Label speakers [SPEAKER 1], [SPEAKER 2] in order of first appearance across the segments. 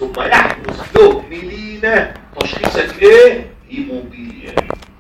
[SPEAKER 1] ثم يحدث له ميلينا تشخيصك ايه هيموبيليا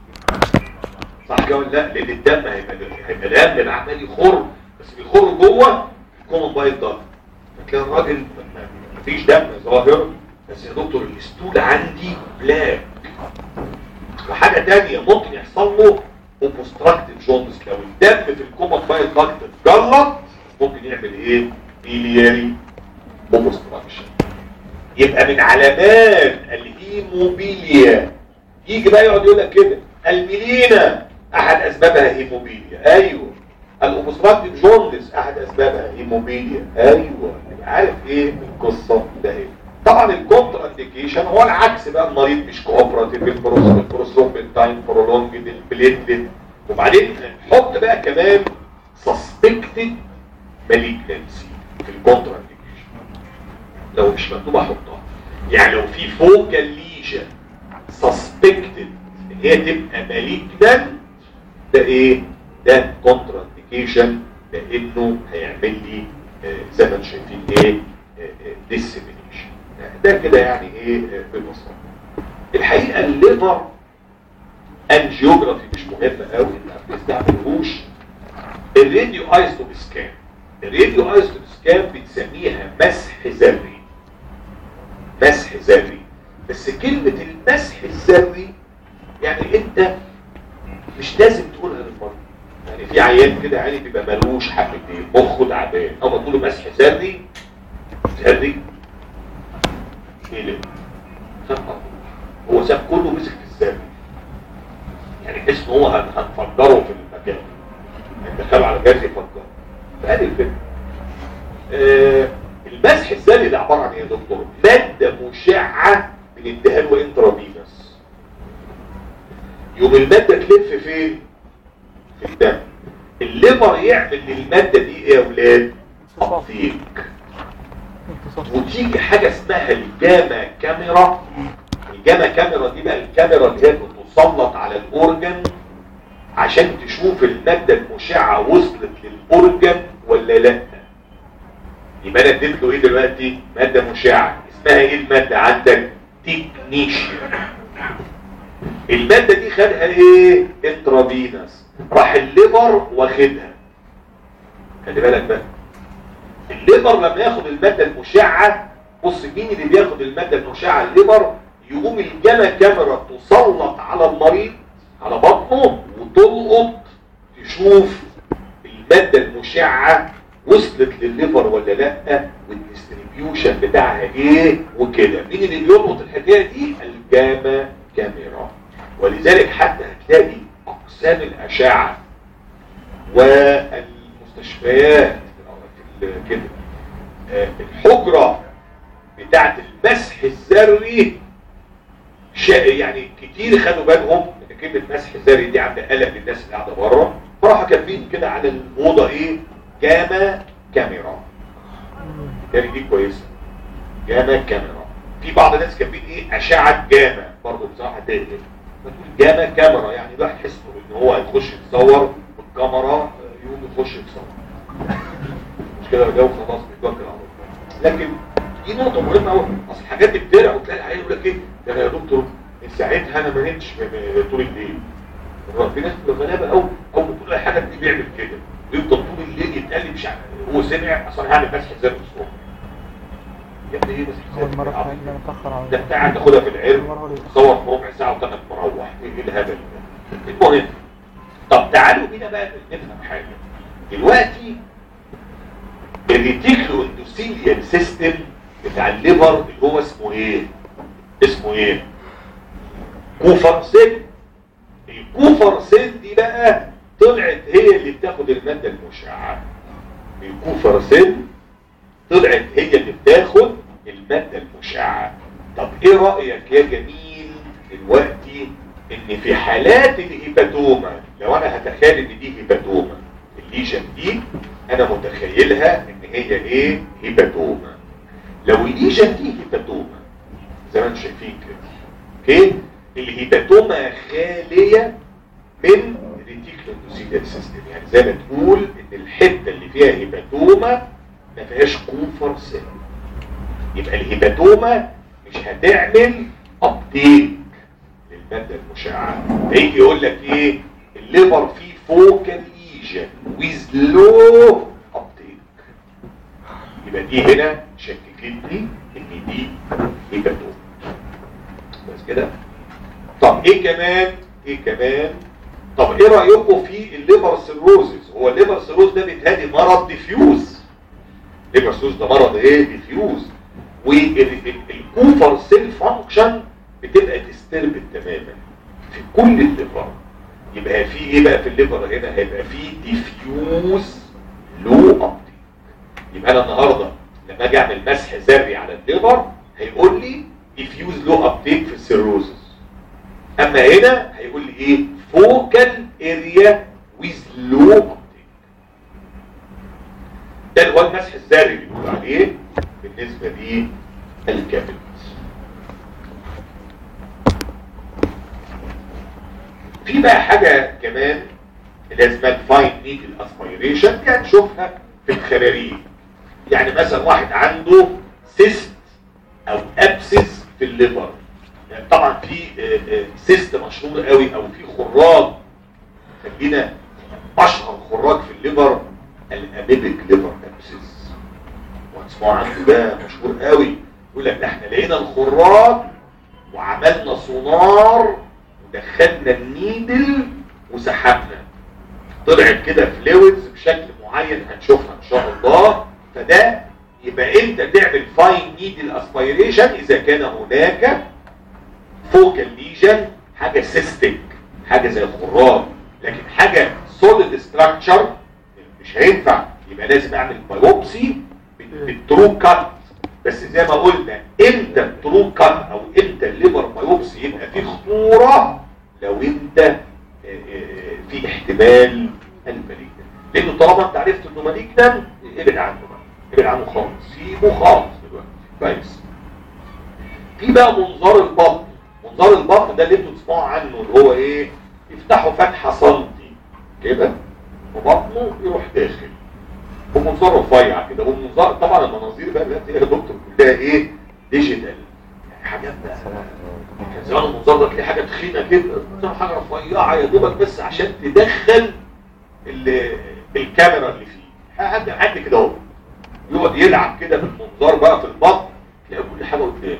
[SPEAKER 1] صح كده ولا لا لان الدم هيبقى هيبقى الدم عمال يخر بس بيخر جوه يكون بايض ضغط فتلاقي الراجل ما- مفيش دم ظاهر بس يا دكتور الاستول عندي بلاك وحاجة تانية ممكن يحصل له اوبستراكتيف جوندس لو الدم في الكوما بايل ضغط اتجلط ممكن يعمل ايه بيلياري اوبستراكشن يبقى من علامات الهيموبيليا يجي بقى يقعد يقول لك كده الميلينا احد اسبابها هيموبيليا ايوه الاوبستراكتيف جوندس احد اسبابها هيموبيليا ايوه يبقى عارف ايه القصه ده ايه طبعا الكونترا انديكيشن هو العكس بقى المريض مش كوبراتيف البروسومبين تايم برولونجد البليتلت وبعدين نحط بقى كمان سسبكتد مالجنسي في الكونترا انديكيشن لو مش مكتوب احطها يعني لو في فوكال ليجن سسبكتد ان هي تبقى مالجنت ده ايه ده كونترا انديكيشن لانه هيعمل لي آه، زي ما انتم شايفين ايه ديسيمينيشن ده كده يعني ايه آه، ببساطه الحقيقه الليفر انجيوجرافي مش مهمه قوي ما بنستعملهوش الراديو ايزوتوب سكان الراديو ايزوتوب سكان بنسميها مسح ذري مسح ذري بس كلمه المسح الذري يعني انت مش لازم تقولها للمريض يعني في عيان كده يعني بيبقى ملوش حبتين مخه تعبان او تقول له مسح ذري ذري ايه اللي ساب قطوع. هو ساب كله مسك في الذري يعني تحس ان هو هن- هنفجره في المكان دخلوا على جهاز يفجره فهذه الفكره آه المسح الذري ده عباره عن ايه يا دكتور؟ ماده مشعه بنديها له انترافينوس يوم الماده تلف فين؟ في الدم الليفر يعمل للماده دي ايه يا اولاد؟ تطبيق وتيجي حاجه اسمها الجاما كاميرا الجاما كاميرا دي بقى الكاميرا اللي هي بتسلط على الاورجن عشان تشوف الماده المشعه وصلت للاورجن ولا لا يبقى انا اديت له ايه دلوقتي ماده مشعه اسمها ايه الماده عندك تكنيشيا الماده دي خدها ايه انترافينس راح الليفر واخدها خلي بالك بقى الليفر لما ياخد المادة المشعة بص مين اللي بياخد المادة المشعة الليفر يقوم الجاما كاميرا تسلط على المريض على بطنه وتلقط تشوف المادة المشعة وصلت للليفر ولا لا والديستريبيوشن بتاعها ايه وكده مين اللي بيلقط الحكاية دي الجاما كاميرا ولذلك حتى هتلاقي اقسام الاشعة والمستشفيات في كده آه، الحجرة بتاعت المسح الذري شا- يعني كتير خدوا بالهم ان كلمة مسح ذري دي عامله قلق للناس اللي قاعده بره فراحوا كاتبين كده على الاوضه ايه جاما كاميرا يعني دي كويسه جاما كاميرا في بعض الناس كاتبين ايه اشعه جاما برضه بصراحه تقلق بتقول جاما كاميرا يعني الواحد يحس ان هو هيخش يتصور بالكاميرا آه، يقوم يخش يتصور مش كده الجو خلاص بيتوكل على الله لكن دي نقطة مهمة قوي اصل الحاجات دي بترع وتلاقي العيال يقول لك ايه ده أنا يا دكتور من ساعتها انا ما نمتش م- م- طول الليل في ناس بتبقى غلابة قوي اول ما تقول اي حاجة دي بيعمل كده ويفضل طول الليل يتقلب مش عارف هو سمع اصل انا هعمل مسح ذات الصبح يا ابني ايه مسح
[SPEAKER 2] أول
[SPEAKER 1] ذات
[SPEAKER 2] مرة
[SPEAKER 1] الصبح؟
[SPEAKER 2] في حياتي متأخر على
[SPEAKER 1] ده انت قاعد تاخدها في العلم تصور في ربع ساعة وكانك مروح ايه الهبل ده المهم طب تعالوا بينا بقى نفهم حاجة دلوقتي الريتيكلو اندوثيليال سيستم بتاع الليفر اللي هو اسمه ايه اسمه ايه كوفر سيل الكوفر سيل دي بقى طلعت هي اللي بتاخد المادة المشعة الكوفر سيل طلعت هي اللي بتاخد المادة المشعة طب ايه رأيك يا جميل دلوقتي ان في حالات الهيباتوما لو انا هتخيل ان دي هيباتوما الليجن دي انا متخيلها ان هي ايه هيباتوما لو الليجن دي هيباتوما زي ما انتم شايفين كده اوكي الهيباتوما خالية من ريتيكولوندوسيليال سيستم يعني زي ما تقول ان الحتة اللي فيها هيباتوما ما فيهاش كوفر سيل يبقى الهيباتوما مش هتعمل ابتيك للماده المشعه هيجي يقول لك ايه الليفر فيه فوكال ليجن ويز لو ابتيك يبقى دي هنا شككتني ان دي هيباتوما بس كده طب ايه كمان ايه كمان طب ايه رايكم في الليفر سيروزز هو الليفر سيروز ده بيتهيألي مرض ديفيوز ليفر سيروز ده مرض ايه ديفيوز والكوفر سيل فانكشن بتبقى ديستربت تماما في كل الليفر يبقى في ايه بقى في الليفر هنا هيبقى في ديفيوز لو ابتيك يبقى انا النهارده لما اجي اعمل مسح ذري على الليفر هيقول لي ديفيوز لو ابتيك في السيروزز اما هنا هيقول لي ايه فوكال اريا ويز لو ابتيك ده اللي هو المسح الذري اللي بيقول عليه بالنسبه للكابيتس في بقى حاجه كمان اللي اسمها الفاين نيدل اسبيريشن دي هنشوفها في الخراريج يعني مثلا واحد عنده سيست او ابسس في الليفر يعني طبعا في سيست مشهور قوي او في خراج خلينا اشهر خراج في الليفر الاميبك ليفر ابسس وهتسمعوا عنه ده مشهور قوي يقول لك احنا لقينا الخراج وعملنا سونار ودخلنا النيدل وسحبنا طلعت كده فلويدز بشكل معين هنشوفها ان شاء الله فده يبقى انت تعمل فاين نيدل اسبيريشن اذا كان هناك فوكال ليجن حاجه سيستيك حاجه زي الخراج لكن حاجه سوليد ستراكشر مش هينفع يبقى لازم اعمل بايوبسي بالترو كات بس زي ما قلنا امتى الترو كات او امتى الليفر بايوبسي يبقى فيه خطوره لو انت في احتمال المالجنان لانه طالما انت عرفت انه مالجنان ابعد عنه بقى ابعد عنه خالص سيبه خالص دلوقتي كويس في بقى منظار البطن منظار البطن ده اللي انتوا تسمعوا عنه اللي هو ايه يفتحوا فتحه سنتي كده وبطنه يروح داخل ومنظار رفيع كده والمنظار طبعا المناظير بقى دلوقتي يا دكتور كلها ايه ديجيتال حاجات بقى كان زمان المنظار ده تلاقي حاجه تخينه كده منظار حاجه رفيعه يا دوبك بس عشان تدخل الكاميرا اللي فيه حد حد كده اهو يقعد يلعب كده بالمنظار بقى في البطن تلاقي كل حاجه قدامك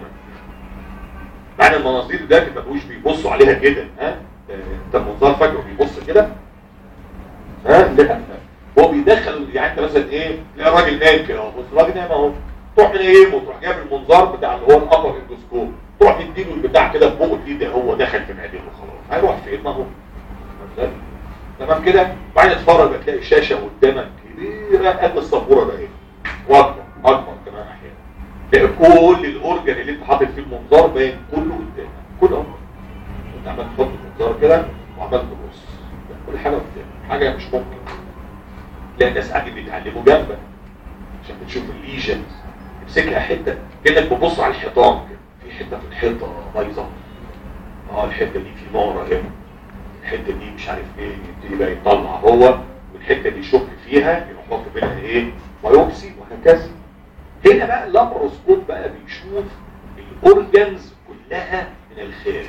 [SPEAKER 1] معنى المناظير ده ما بقوش بيبصوا عليها كده ها انت المنظار فاكره بيبص كده ها لا هو بيدخل يعني انت مثلا ايه تلاقي الراجل نايم كده اهو بص الراجل نايم اهو تروح منيمه وتروح جايب المنظار بتاع اللي هو الابر اندوسكوب تروح تديله البتاع كده في بقه دي ده هو دخل في معدته خلاص هيروح فين ما هو تمام كده بعدين تتفرج هتلاقي الشاشه قدامك كبيره قد السبوره ده ايه واكبر اكبر كمان احيانا تلاقي كل الاورجن اللي انت حاطط فيه المنظار باين كله قدامك كله اهو انت عمال تحط المنظار كده وعمال تبص كل حاجه قدامك حاجه مش ممكن تلاقي الناس قاعدين بيتعلموا جنبك عشان بتشوف الليجنز تمسكها حته كانك بتبص على الحيطان كده في حته في الحيطه بايظه اه الحته دي في نار اهي الحته دي مش عارف ايه يبتدي بقى يطلع هو والحته دي يشك فيها يروح حاطط منها ايه بايوبسي وهكذا هنا بقى اللابروسكوب بقى بيشوف الاورجنز كلها من الخارج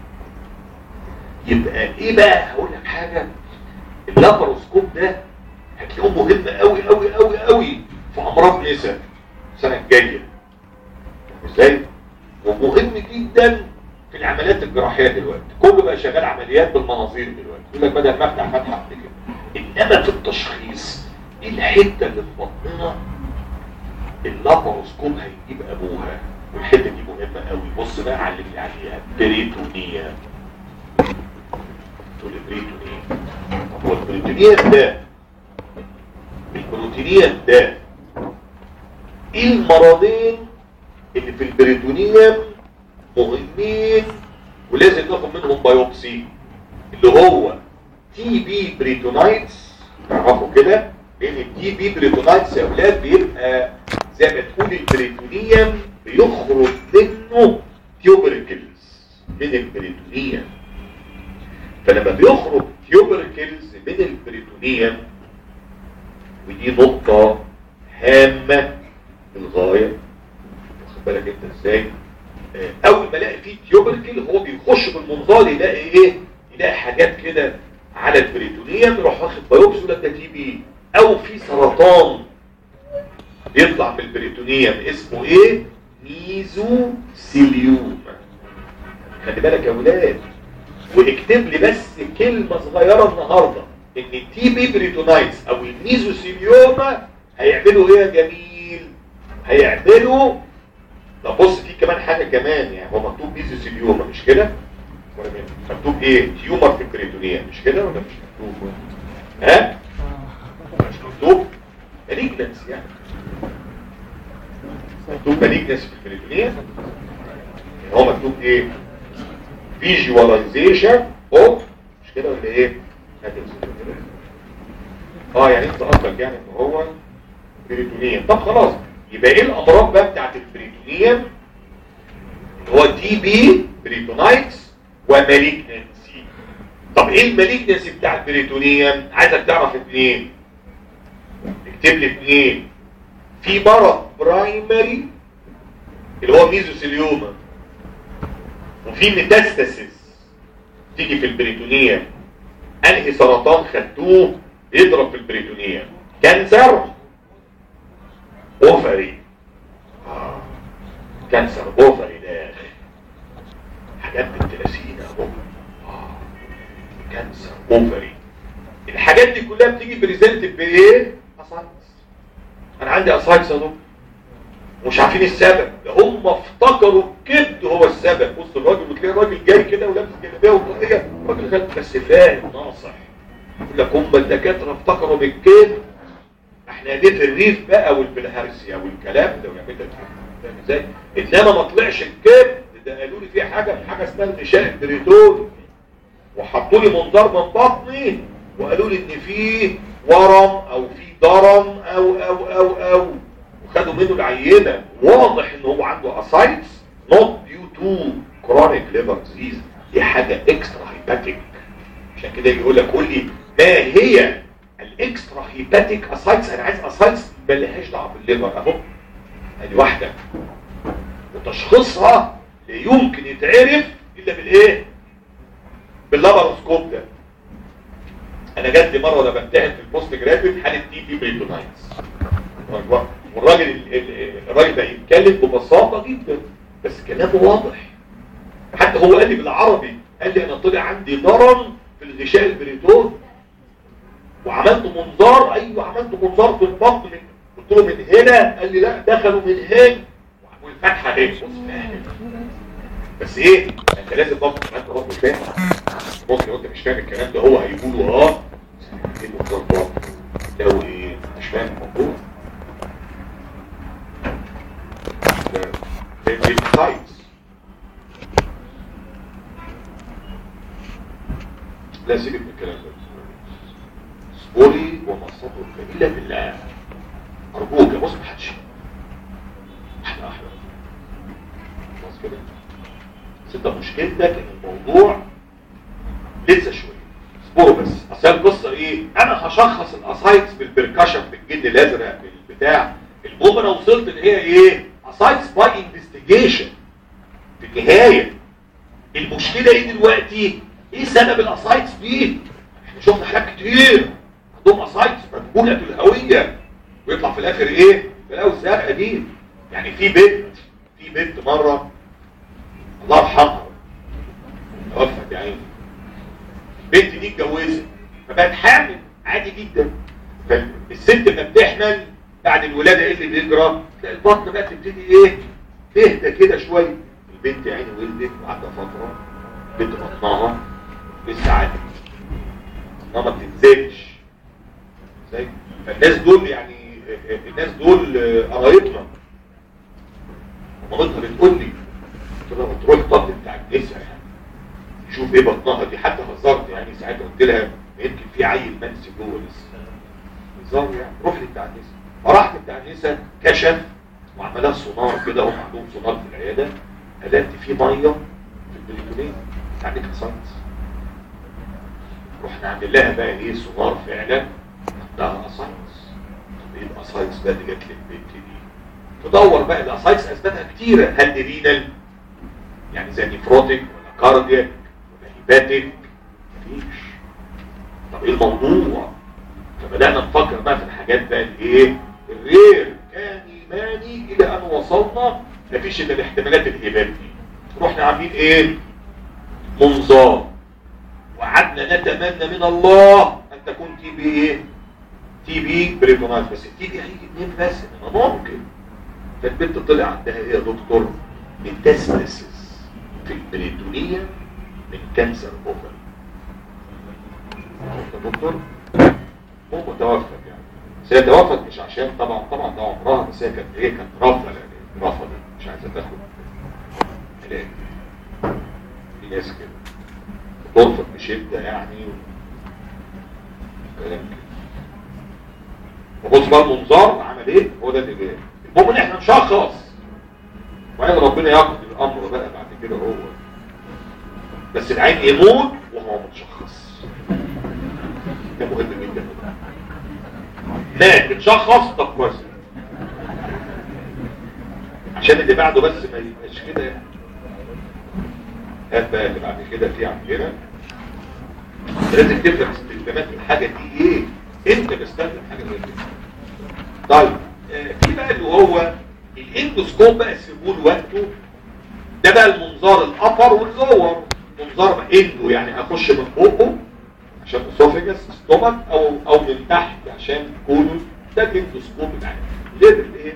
[SPEAKER 1] يبقى ايه بقى هقول لك حاجه اللابروسكوب ده هتلاقيه مهم قوي قوي قوي قوي في امراض نساء السنه الجايه ازاي ومهم جدا في العمليات الجراحيه دلوقتي كله بقى شغال عمليات بالمناظير دلوقتي يقول لك بدل ما افتح فتحه قبل كده انما في التشخيص ايه الحته اللي في بطننا اللابروسكوب هيجيب ابوها والحته دي مهمه قوي بص بقى على اللي عليها بريتونيه تقول بريتونيه طب هو البريتونيه ده البروتينيه ده ايه المرضين اللي في البريتونيوم مهمين ولازم ناخد منهم بايوبسي اللي هو تي بي بريتونايتس تعرفوا كده لان التي بي بريتونايتس يا اولاد بيبقى زي ما تقول البريتونيوم بيخرج منه تيوبركلز من البريتونيوم فلما بيخرج تيوبركلز من البريتونيوم ودي نقطة هامة للغاية واخد واخد بالك انت ازاي آه، اول ما الاقي فيه تيوبركل هو بيخش بالمنظار يلاقي ايه يلاقي حاجات كده على البريتونيوم يروح واخد بايوبسي يقول لك ده تي بي او في سرطان بيطلع من البريتونيوم اسمه ايه ميزو سيليوم خلي بالك يا ولاد واكتب لي بس كلمة صغيرة النهاردة ان التي بي بريتونايتس او الميزوسيليوما هيعملوا ايه يا جميل هيعملوا طب بص في كمان حاجة كمان يعني هو مكتوب ميزوسيليوما مش كده ولا مين؟ مكتوب ايه تيومر في البريتونيا مش كده ولا مش مكتوب ها مش مكتوب ماليجنس يعني مكتوب ماليجنس في البريتونيا يعني هو مكتوب ايه فيجواليزيشن اوف مش كده ولا ايه اه يعني انت قصدك يعني ان هو بريتونيا طب خلاص يبقى ايه الامراض بقى بتاعت البريتونيا هو دي بي بريتونايتس وماليجنسي طب ايه الماليجنسي بتاع البريتونيا عايزك تعرف اثنين اكتب لي اثنين في مرض برايمري اللي هو ميزوسيليوما وفي ميتاستاسيس تيجي في البريتونيا انهي سرطان خدتوه يضرب في البريتونيا كانسر اوفري آه. كانسر اوفري ده حاجات بنت لسينة اهو آه. كانسر اوفري الحاجات دي كلها بتيجي بريزنت بايه اسايتس انا عندي اسايتس اهو مش عارفين السبب ده هم افتكروا الكبد هو السبب بص الراجل وتلاقي الراجل جاي كده ولابس جلابيه وطاقيه الراجل خد بس فاهم ناصح يقول لك هم الدكاتره افتكروا بالكبد احنا دي في الريف بقى والبلهارسيا والكلام ده ويعمل لك فاهم ازاي انما ما طلعش الكبد ده قالوا لي في حاجه حاجه اسمها الغشاء البريتون وحطوا لي منظار من بطني وقالوا لي ان في ورم او في ضرم او او او او وخدوا منه العينه واضح ان هو عنده اسايتس نوت ديو تو كرونيك ليفر ديزيز دي حاجه اكسترا هيباتيك عشان كده يقول لك قول لي ما هي الاكسترا هيباتيك اسايتس انا عايز اسايتس مالهاش دعوه بالليفر اهو ادي واحده وتشخيصها لا يمكن يتعرف الا بالايه باللابروسكوب ده انا جات لي مره وانا بمتحن في البوست جرافيك حاله تي بي بريتونايتس والراجل ال- ال- الراجل ده يتكلم ببساطه جدا بس كلامه واضح حتى هو قال لي بالعربي قال لي انا طلع عندي ضرر في الغشاء البريتون وعملت منظار ايوه عملت منظار في البطن من قلت له من هنا قال لي لا دخلوا من هنا والفتحه اهي بص فاهم بس ايه انت لازم برضه انت برضه فاهم ممكن لو انت مش فاهم الكلام ده هو هيقوله اه ايه المنظار ده لو ايه مش فاهم الموضوع السايتس لا سيبك من الكلام ده سبوري ومصطفى الا بالله ارجوك يا بص ما حدش احلى احلى خلاص كده بس انت مشكلتك ان الموضوع لسه شويه اصبروا بس اصل القصه ايه انا هشخص الاسايتس بالبركشن بالجن الازرق بالبتاع المهم انا وصلت ان هي ايه اسايتس باي انفستيجيشن في النهايه المشكله ايه دلوقتي ايه سبب الاسايتس دي احنا شفنا حاجات كتير عندهم اسايتس مجهوله الهويه ويطلع في الاخر ايه بلاقوا الزرقاء دي يعني في بنت في بنت مره الله يرحمها توفت يا عيني البنت دي اتجوزت فبقت حامل عادي جدا فالست لما بتحمل بعد الولاده ايه اللي بيجرى تلاقي البطن بقى تبتدي ايه تهدى كده شويه البنت يا عيني ولدت وعدى فتره بنت بطنها لسه عادي بطنها ما بتنزلش ازاي فالناس دول يعني الناس دول قرايبنا مامتها بتقول لي قلت لها ما تروح الطب بتاع النساء يعني شوف ايه بطنها دي حتى هزرت يعني ساعتها قلت لها يمكن في عيل منسي جوه لسه هزار يعني روح لي بتاع النساء فرحت بتاع النساء كشف وعملها سونار كده هم عندهم سونار في العياده قال لها انت في ميه في البريتونيه عندك اسايتس رحنا عامل لها بقى ايه سونار فعلا عندها اسايتس طب ايه الاسايتس بقى اللي جت للبنت دي تدور بقى الاسايتس اسبابها كتيره هل دي رينال يعني زي نيفروتيك ولا كاردياك ولا هيباتيك مفيش طب ايه الموضوع فبدانا نفكر بقى في الحاجات بقى الايه الرير كان ايماني الى ان وصلنا مفيش الا الاحتمالات الهبات دي رحنا عاملين ايه منظار وقعدنا نتمنى من الله ان تكون تي بي ايه تي بي بريتونايز بس التي بي هيجي اتنين بس انما ممكن فالبنت طلع عندها ايه يا دكتور ميتاستاسيس في البريتونية من كانسر اوفر يا دكتور مو متوفى يعني بس هي توفت مش عشان طبعا طبعا ده عمرها بس هي كانت ايه كانت رافضه يعني رافضه مش عايزه تاخد علاج في ناس كده ترفض بشده يعني كلام كده وبص بقى المنظار عمل ايه هو ده اللي جاي المهم ان احنا نشخص وبعدين ربنا يقضي الامر بقى بعد كده هو بس العين يموت وهو متشخص ده مهم جدا لا تشخص طب كويس عشان اللي بعده بس ما يبقاش كده يعني هات بقى اللي بعد كده في عندنا لازم تفهم استخدامات الحاجه دي ايه انت بستخدم حاجه زي كده طيب آه، في بقى اللي هو الاندوسكوب بقى سيبوه لوقته ده بقى المنظار الابر واللور منظار بقى اندو يعني اخش من فوقه عشان اسوفيجس ستومك او او من تحت عشان كولون ده الاندوسكوب بتاعنا ليفل ايه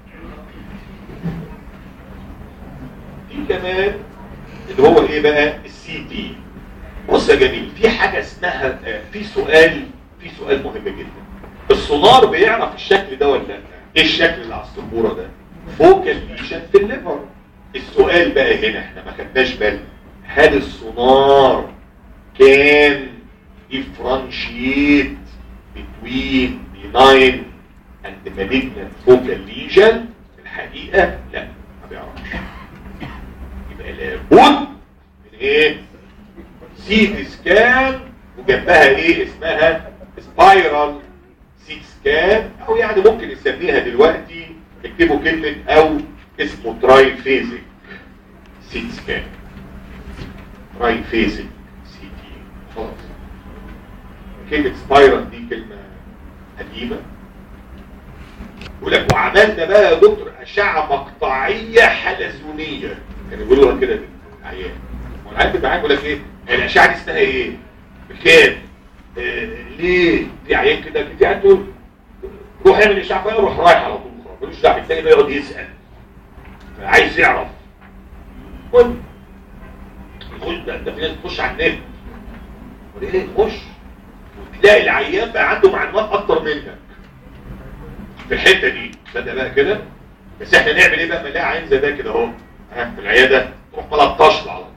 [SPEAKER 1] في كمان اللي هو ايه بقى السي تي بص يا جميل في حاجه اسمها آه، في سؤال في سؤال مهم جدا السونار بيعرف الشكل ده ولا لا ايه الشكل اللي على السبوره ده فوكال ليشن في الليفر السؤال بقى هنا احنا ما خدناش بالنا هل السونار كان differentiate between benign and malignant focal lesion الحقيقة لا ما بيعرفش يبقى لابد من ايه سيتي سكان وجنبها ايه اسمها سبايرال سيت سكان او يعني ممكن نسميها دلوقتي اكتبوا كلمة او اسمه تراي فيزيك سيت سكان تراي فيزيك سي تي خلاص كلمة سبايرال دي كلمة قديمة يقول لك وعملنا بقى يا دكتور أشعة مقطعية حلزونية كانوا يقولوا كده للعيان والعيان بيبقى معاك يقول لك ايه الأشعة دي اسمها ايه؟ بكام؟ آه ليه؟ في عيان كده في عيان تقول روح اعمل إشعة بقى روح رايح على طول خلاص ملوش دعوة التاني بقى يقعد يسأل عايز يعرف المهم يخش ده ده في ناس تخش على النت وليه تخش وتلاقي العيان بقى عنده معلومات اكتر منك في الحته دي صدق بقى كده بس احنا نعمل ايه بقى ما نلاقي عيان زي ده كده اهو ها في العياده تروح طالع طشل على طول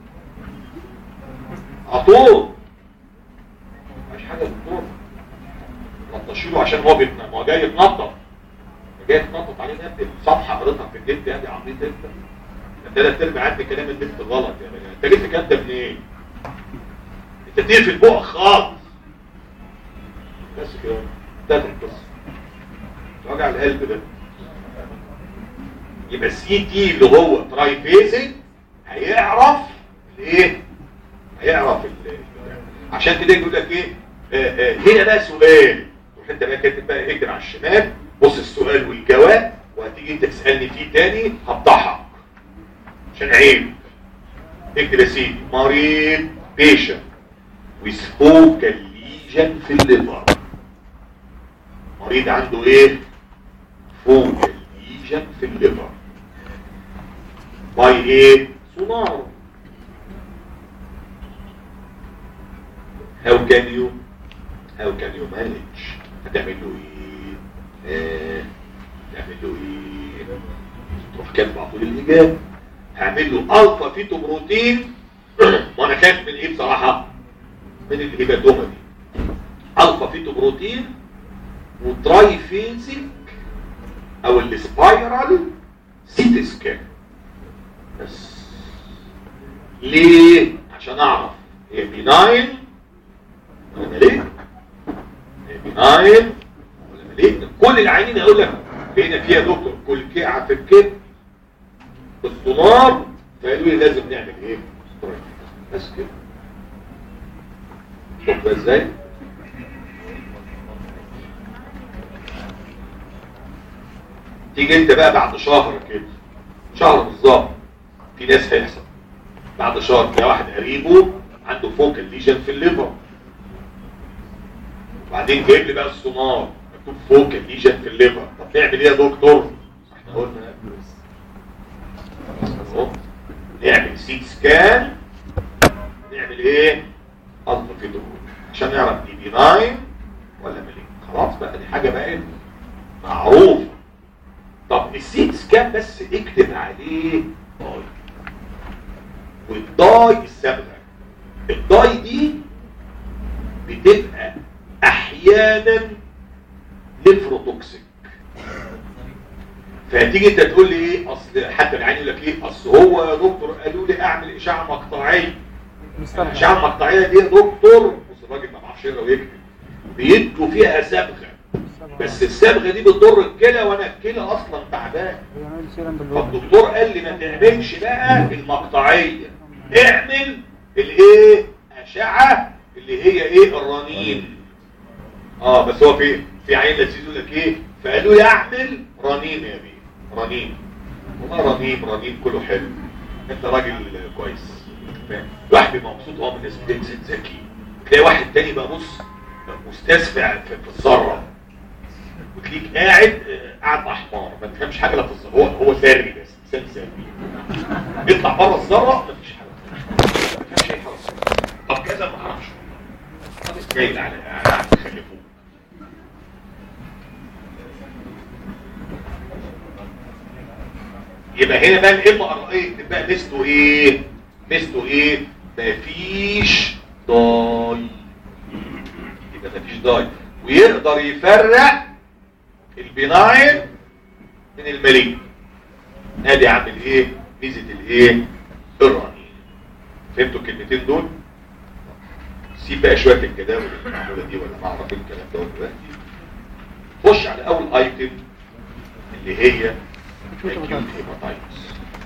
[SPEAKER 1] على طول مش حاجه دكتور نطشيله عشان هو بيتنا ما هو جاي يتنطط جاي يتنطط عليه ده صفحه قريتها في النت يعني عبيط انت ده ثلاث ارباع عندي كلام البنت غلط يا بني انت جبت الكلام ده منين؟ انت تقفل البق خالص بس كده انتهت القصه وجع القلب ده يبقى السي تي اللي هو تراي فيزنج هيعرف الايه هيعرف ال عشان كده يقول لك ايه آه آه هنا بقى سؤال روح انت بقى كاتب بقى اجري على الشمال بص السؤال والجواب وهتيجي انت تسالني فيه تاني هفضحك عشان عيب اكتب يا سيدي مريض بيشن with focal lesion في الليفر مريض عنده ايه focal lesion في الليفر باي ايه سونار how can you how can you manage هتعمل له ايه آه. تعمل له ايه تروح كاتب على طول الاجابه هعمل له الفا فيتو بروتين وانا خايف من ايه بصراحه من الهيباتوما دي الفا فيتو بروتين وتراي فيزيك او السبايرال سيتي سكان بس ليه عشان اعرف هي بيناين ولا مالين هي بيناين ولا مالين كل العينين يقول لك بقينا فيها دكتور كلكعه في الكبد السونار فقالوا لي لازم نعمل ايه بس كده شوف ازاي تيجي انت بقى بعد شهر كده شهر بالظبط في ناس هيحصل بعد شهر تلاقي واحد قريبه عنده فوكال ليجن في الليفر وبعدين جايب لي بقى السونار مكتوب فوكال ليجن في الليفر طب نعمل ايه يا دكتور؟ احنا قلنا اهو نعمل سيت سكان نعمل ايه؟ قصد في دول عشان نعرف دي بيناين ولا مالين خلاص بقى دي حاجه بقى معروفه طب السيت سكان بس اكتب عليه داي والداي الصبغه الداي دي بتبقى احيانا نفروتوكسيك فهتيجي انت تقول لي ايه اصل حتى العين يقول لك ايه اصل هو يا دكتور قالوا لي اعمل اشعه مقطعيه الاشعه المقطعيه دي يا دكتور بص الراجل ما بعرفش يقرا ويكتب بيدوا فيها صبغه بس الصبغه دي بتضر الكلى وانا الكلى اصلا تعبان فالدكتور قال لي ما تعملش بقى المقطعيه اعمل الايه اشعه اللي هي ايه الرنين اه بس هو في في عين لذيذ يقول لك ايه فقالوا لي اعمل رنين يا بيه رنين والله رنين رنين كله حلو انت راجل كويس فاهم الواحد بيبقى مبسوط اه من الناس بتنزل ذكي تلاقي واحد تاني بقى بص مستسفع في في الذره وتلاقيك قاعد آه، قاعد مع حمار ما تفهمش حاجه لا في الذره هو هو ساري بس انسان ساري يطلع بره الذره مفيش حاجه ما تفهمش اي حاجه طب كذا ما اعرفش طب اسماعيل على على خلفوه يبقى هنا بقى الام ار اي تبقى ميزته ايه ميزته ايه مفيش داي يبقى مفيش داي ويقدر يفرق البناين من المالين ادي عامل ايه ميزه الايه الرنين فهمتوا الكلمتين دول سيب بقى شويه الجداول اللي معموله دي ولا ما اعرف إيه الكلام ده دلوقتي خش على اول ايتم اللي هي acute hepatitis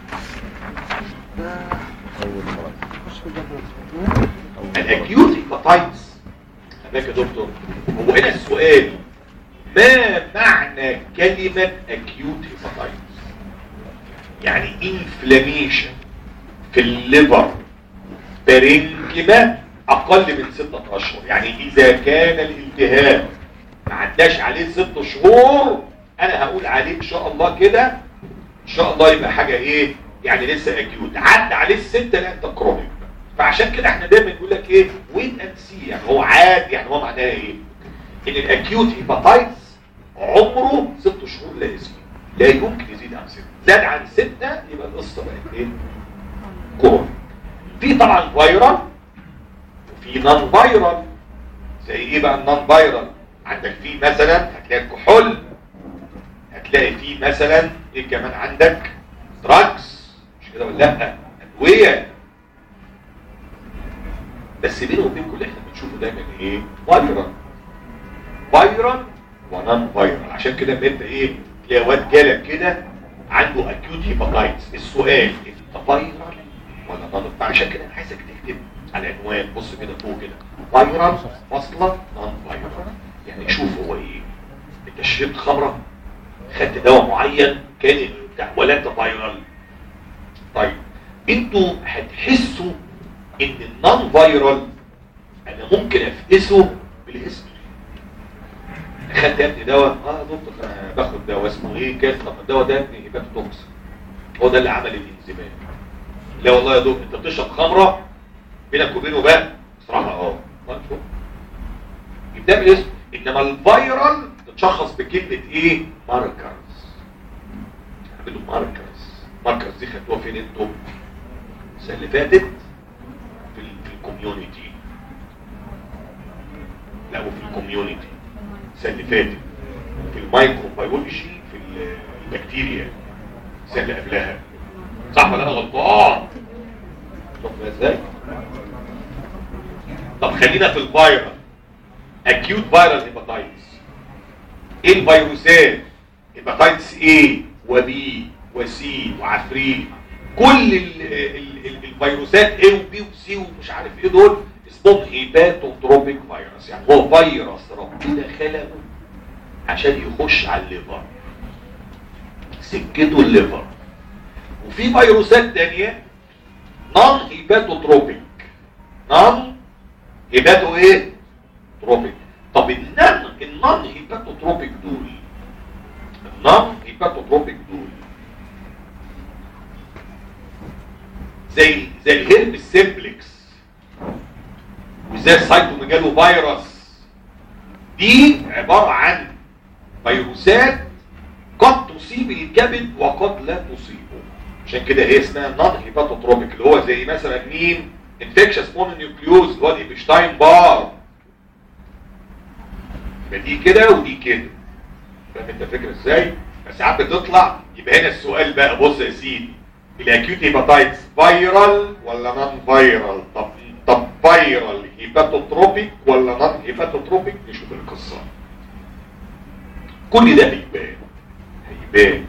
[SPEAKER 1] الاكيوت هيباتايتس خلي بالك يا دكتور هو هنا السؤال ما معنى كلمة acute hepatitis يعني inflammation في الليفر برنكما اقل من ستة اشهر يعني اذا كان الالتهاب ما عداش عليه ست شهور انا هقول عليه ان شاء الله كده ان شاء الله يبقى حاجة ايه يعني لسه اكيوت عدى عليه الستة لا انت كرونيك فعشان كده احنا دايما نقول لك ايه ويت اند سي يعني هو عادي يعني هو معناها ايه ان الاكيوت هيباتايتس عمره ست شهور لا يزيد لا يمكن يزيد عن ستة زاد عن ستة يبقى القصة بقت ايه كورونا في طبعا فيرال وفي نون فيرال زي ايه بقى النون فيرال عندك في مثلا هتلاقي الكحول هتلاقي في مثلا ايه كمان عندك دراجز مش كده ولا لا ادويه بس بينه وبينكم اللي احنا بنشوفه دايما ايه فايرال فايرال ونان فايرال عشان كده لما انت ايه تلاقي واد جالك كده عنده اكيوت هيباتايتس السؤال انت فايرال ولا نان فعشان كده انا عايزك تكتب على عنوان بص كده فوق كده فايرال فاصله نان فايرال يعني شوف هو ايه انت شربت خمره خدت دواء معين كان بتاع ولا انت فايرال طيب انتوا هتحسوا ان النون فايرال انا ممكن افقسه بالهيستوري اخدت يا ابني دواء اه دكتور انا باخد دواء اسمه ايه كاس طب الدواء ده يا ابني هيباتوتوكس هو ده اللي عمل الانزيمات لا والله يا دكتور انت بتشرب خمره بينك وبينه بقى بصراحه اه طيب شوف يبدا بالاسم انما الفايرال تتشخص بكلمه ايه ماركرز اعملوا ماركرز ماركرز دي خدتوها فين انتوا السنه اللي فاتت في ال- في الكوميونتي لا وفي الكوميونتي السنه اللي فاتت في المايكروبيولوجي في ال- البكتيريا السنه اللي قبلها صح ولا انا غلطان شوفنا ازاي طب خلينا في الفيروس اكيوت فيرال هيباتايتس ايه الفيروسات هيباتايتس A وB وC وعفريت كل ال- ال- ال- الفيروسات A وB وC ومش عارف ايه دول اسمهم هيباتوتروبيك فيروس يعني هو فيروس ربنا خلقه عشان يخش على الليفر سكته الليفر وفي فيروسات تانية نون هيباتوتروبيك نون هيباتو ايه تروبيك طب النون النون هيباتوتروبيك دول النون هيباتوتروبيك دول زي زي الهرب سيمبلكس وزي السايتوميجالو فيروس دي عبارة عن فيروسات قد تصيب الكبد وقد لا تصيبه عشان كده هي اسمها نون هيباتوتروبيك اللي هو زي مثلا مين انفكشس مونونيوكليوز اللي هو الابشتاين بار يبقى دي كده ودي كده فاهم انت الفكره ازاي بس ساعات بتطلع يبقى هنا السؤال بقى بص يا سيدي الاكيوت هيباتايتس فايرال ولا نون فايرال طب طب فايرال هيباتوتروبيك ولا نون هيباتوتروبيك نشوف القصه كل ده هيبان هيبان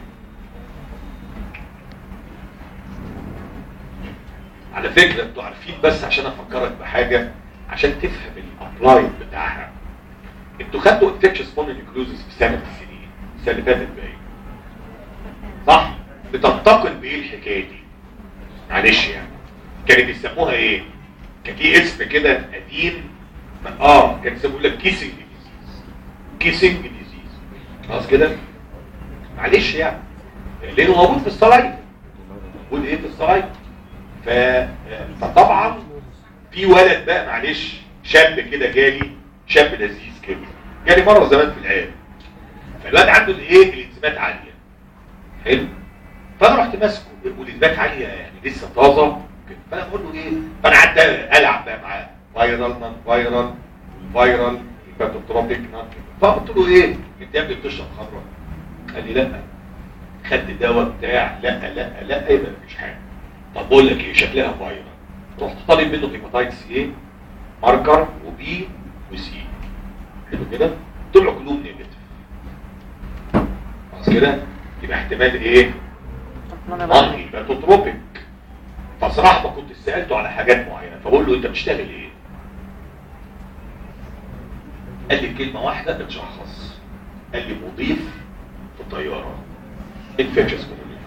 [SPEAKER 1] على فكرة انتوا عارفين بس عشان افكرك بحاجة عشان تفهم الابلايد بتاعها انتوا خدتوا انفكشن مونونيوكلوزيس في سنة السنين السنة اللي فاتت باين صح؟ بتنتقل بايه الحكاية دي؟ معلش يعني كانوا بيسموها ايه؟ كان في اسم كده قديم اه كان يسموه لك كيسنج ديزيز كيسنج ديزيز خلاص كده؟ معلش يعني لانه موجود في الصلايف موجود ايه في الصلايف ف... فطبعا في ولد بقى معلش شاب كده جالي شاب لذيذ كده جالي مره زمان في العيال فالواد عنده الايه الالتزامات عاليه حلو فانا رحت ماسكه والالتزامات عاليه يعني لسه طازه كده. فانا بقول له ايه فانا قعدت العب بقى معاه فايرال نون فايرال فايرال هيباتوتروبيك نون فقلت له ايه انت يا ابني بتشرب خمره قال لي لا خدت الدواء بتاع لا لا لا يبقى مفيش حاجه طب بقول لك ايه شكلها فايرال رحت طالب منه هيباتايتس ايه ماركر وبي وسي حلو كده طلعوا كلهم نيجاتيف خلاص كده يبقى احتمال ايه نون هيباتوتروبيك فصراحه ما كنت سالته على حاجات معينه فبقول له انت بتشتغل ايه قال لي كلمه واحده بتشخص قال لي مضيف في الطياره انفكشس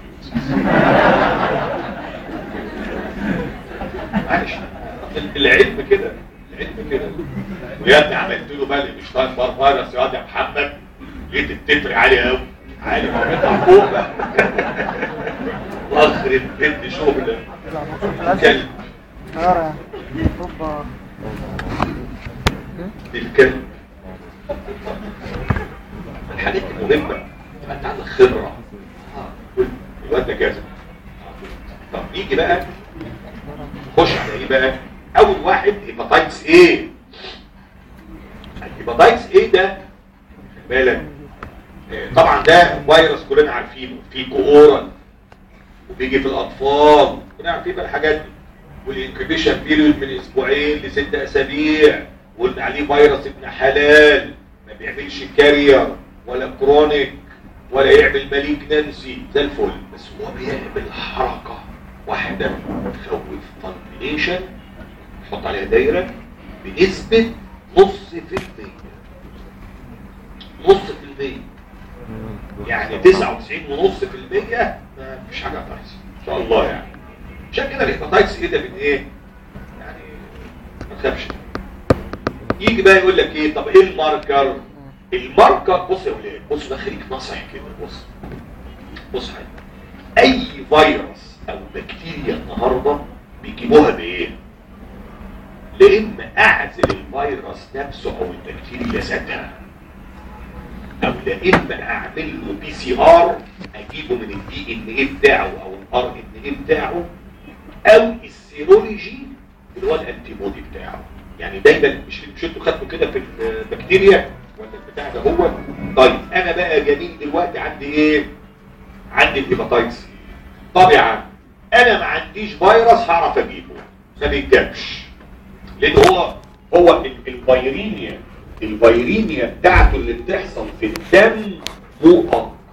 [SPEAKER 1] معلش العلم كده العلم كده ويا ابني عملت له بقى مش طايق بار فيروس يا واد يا محمد لقيت التتر عالي قوي عالي ما بيطلع فوق بقى واخر البنت شغل كلب
[SPEAKER 2] طيارة اوبا
[SPEAKER 1] الكلب الحاجات المهمة تبقى انت عندك خبرة الواد ده كذا طب نيجي بقى خش على ايه بقى اول واحد هيباتايتس ايه الهيباتايتس ايه ده خلي بالك آه، طبعا ده فيروس كلنا عارفينه في كورال وبيجي في الاطفال كلنا عارفين بقى الحاجات دي والانكيبيشن بيريود من اسبوعين لست اسابيع وقلنا عليه فيروس ابن حلال ما بيعملش كارير ولا كرونيك ولا يعمل ماليجنانسي زي الفل بس هو بيعمل حركه واحده تخوف فالمينيشن تحط عليها دايره بنسبه نص في المية نص في المية يعني 99 ونص في المية ما فيش حاجة هتحصل ان شاء الله يعني عشان كده الهيباتايتس ايه ده من ايه يعني ما تخافش يجي بقى يقول لك ايه طب ايه الماركر الماركر بص يا ولاد بص ده خليك ناصح كده بص بص حاجة اي فيروس او بكتيريا النهارده بيجيبوها بايه لا اما اعزل الفيروس نفسه او البكتيريا ذاتها او لا اما اعمل له بي سي ار اجيبه من الدي ان ايه بتاعه او الار ان ايه بتاعه او السيرولوجي اللي هو الانتي بودي بتاعه يعني دايما مش مش انتوا خدتوا كده في البكتيريا ولا البتاع ده هو طيب انا بقى جميل دلوقتي عندي ايه عندي الهيباتايتس طب يا عم انا ما عنديش فيروس هعرف اجيبه ما بيتجابش لان هو هو ال- الفيرينيا الفيرينيا بتاعته اللي بتحصل في الدم مؤقته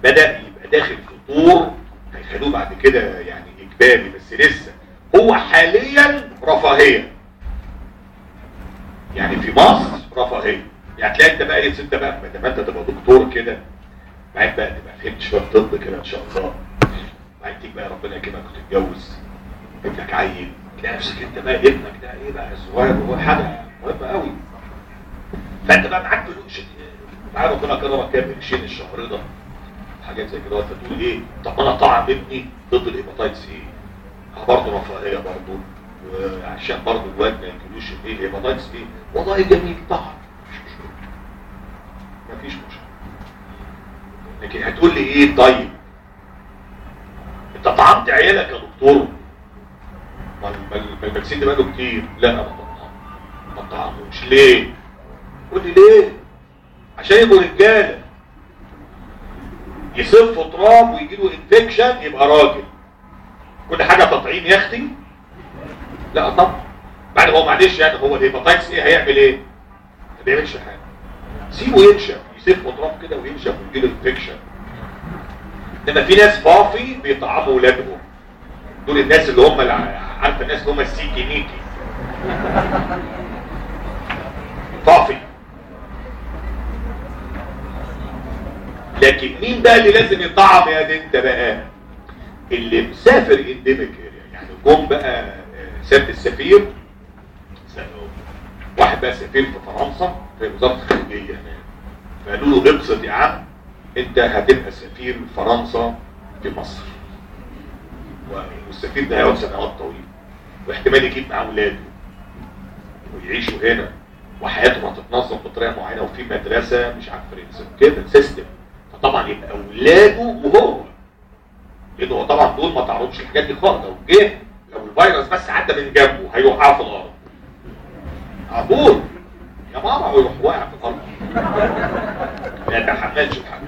[SPEAKER 1] بدا يبقى داخل في طور هيخلوه بعد كده يعني اجباري بس لسه هو حاليا رفاهيه يعني في مصر رفاهيه يعني تلاقي انت بقى ايه انت بقى لما انت تبقى دكتور كده بعد بقى تبقى فهمت شويه طب كده ان شاء الله بعد تيجي بقى ربنا يكرمك وتتجوز ابنك عيل تلاقي نفسك انت بقى ابنك ده ايه بقى الصغير هو حاجه مهمه قوي فانت بقى معاك فلوس معاك ربنا كرمك كام قرشين الشهر ده حاجات زي كده فتقول ايه طب انا طعم ابني ضد الهيباتايتس ايه برضه رفاهيه برضه وعشان برضه الواد ما يجيلوش ايه الهيباتايتس ايه والله جميل طعم مش مشكله مفيش مشكله لكن هتقول لي ايه طيب انت طعمت عيالك يا دكتور ما ما- ما الفاكسين ده بقاله كتير لا ما طعمه ما طعموش ليه قول لي ليه عشان يبقوا رجاله يصفوا تراب ويجي له انفكشن يبقى راجل كل حاجه تطعيم يا اختي لا طبعا بعد هو معلش يعني هو الهيباتايتس ايه هيعمل ايه ما بيعملش حاجه سيبه ينشف يصفوا تراب كده وينشف ويجي له انفكشن انما في ناس فافي بيطعموا ولادهم دول الناس اللي هم الع- عارفه الناس اللي هم السيكي ميكي فافي لكن مين بقى اللي لازم يطعم يا دي انت بقى اللي مسافر انديميك يعني جم بقى آه، سياده السفير سألوه. واحد بقى سفير في فرنسا في وزاره الخارجيه هناك فقالوا له ابسط يا عم انت هتبقى سفير فرنسا في مصر و- والسفير ده هيقعد سنوات طويله واحتمال يجيب معاه ولاده ويعيشوا هنا وحياتهم هتتنظم بطريقه معينه وفي مدرسه مش عارف فرنسا كده سيستم فطبعا يبقى اولاده وهو لانه هو طبعا دول ما تعرضش الحاجات دي خالص لو جه لو الفيروس بس عدى من جنبه هيوقع في الارض على طول يا ماما ويروح واقع في الارض ما يتحملش الحاجه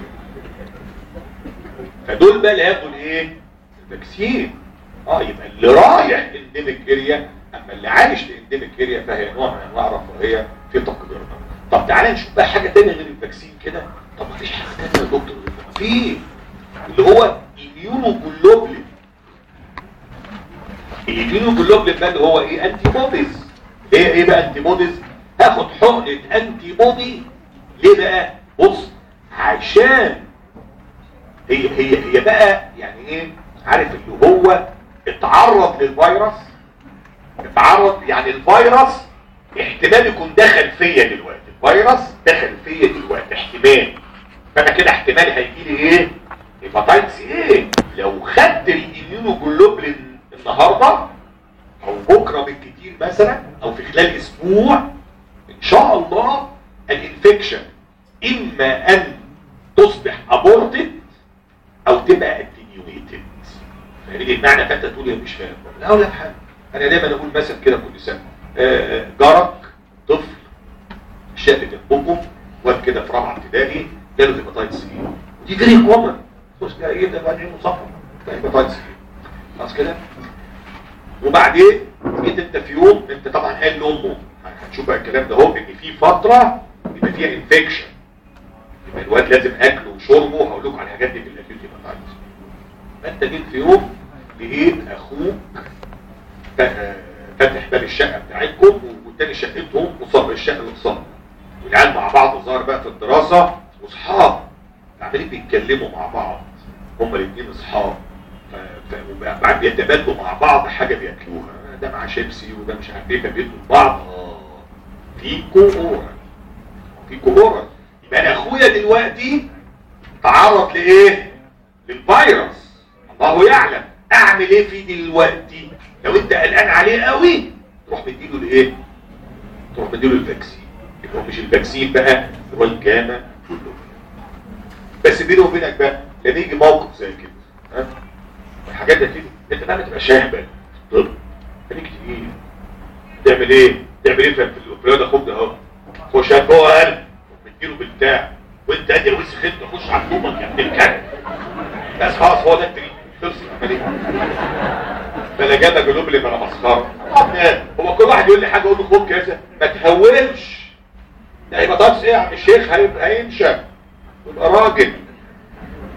[SPEAKER 1] فدول بقى اللي هياخدوا الايه الفاكسين اه يبقى اللي رايح انديميك اريا اما اللي عايش في انديميك اريا فهي نوع من انواع الرفاهيه في تقديرنا طب تعالى نشوف بقى حاجه ثانيه غير الفاكسين كده طب ما فيش حاجه ثانيه يا دكتور في اللي هو immunoglobulin الاميونوجلوبولين ده اللي هو ايه انتي بوديز ايه ايه بقى انتي بوديز هاخد حقنه انتي بودي ليه بقى بص عشان هي هي هي بقى يعني ايه عارف اللي هو اتعرض للفيروس اتعرض يعني الفيروس احتمال يكون دخل فيا دلوقتي الفيروس دخل فيا دلوقتي احتمال فانا كده احتمال هيجي لي ايه هيباتايتس ايه لو خدت الاميونوجلوبولين النهارده او بكره بالكتير مثلا او في خلال اسبوع ان شاء الله الانفكشن اما ان تصبح ابورتد او تبقى اتنيويتد فاهمني المعنى فانت تقول يا مش فاهم لا اقول لك حاجه انا دايما اقول مثلا كده كل سنه آه، آه، جارك طفل شاب جنبكم واد كده في رابعه ابتدائي جاله هيباتايتس سي ودي فيري كومن بص كده ايه ده بعدين مصفر هيباتايتس سي خلاص كده وبعدين جيت انت في يوم انت طبعا قال لامه هنشوف بقى الكلام ده اهو ان في فتره يبقى فيها انفكشن يبقى الواد لازم اكله وشربه هقول لكم على الحاجات دي في الاكيوت هيباتايتس فانت جيت في يوم لقيت اخوك ف- فاتح باب الشقه بتاعتكم والتاني شقتهم وصاب الشقه اللي قصادها والعيال مع بعض ظهر بقى في الدراسه واصحاب عمالين بيتكلموا مع بعض هما الاثنين اصحاب ف- ف- وبعد بيتبادلوا مع بعض حاجه بياكلوها ده مع شيبسي وده مش عارف ايه فبيدوا لبعض اه في كوره في كوره يبقى انا اخويا دلوقتي تعرض لايه للفيروس الله يعلم اعمل ايه فيه دلوقتي لو انت قلقان عليه قوي تروح مديله الايه تروح مديله الفاكسين يبقى هو مش الفاكسين بقى هو الجاما كله بس بيني وبينك بقى لما يجي موقف زي كده ها الحاجات دي كده انت بقى تبقى شاهبه طب خليك تقيل تعمل ايه تعمل ايه في الرياضه خد اهو خش هات جوه قلب ومديله بالبتاع وانت قادر وسخ انت خش على طوبك يا ابن الكلب بس خلاص هو ده التريد خلص العمليه فانا جابك جلوب اللي انا مسخره طبعا هو كل واحد يقول لي حاجه اقول له خد كذا ما تهولش ده هيبقى طقس ايه يا عم الشيخ هيبقى هينشف يبقى راجل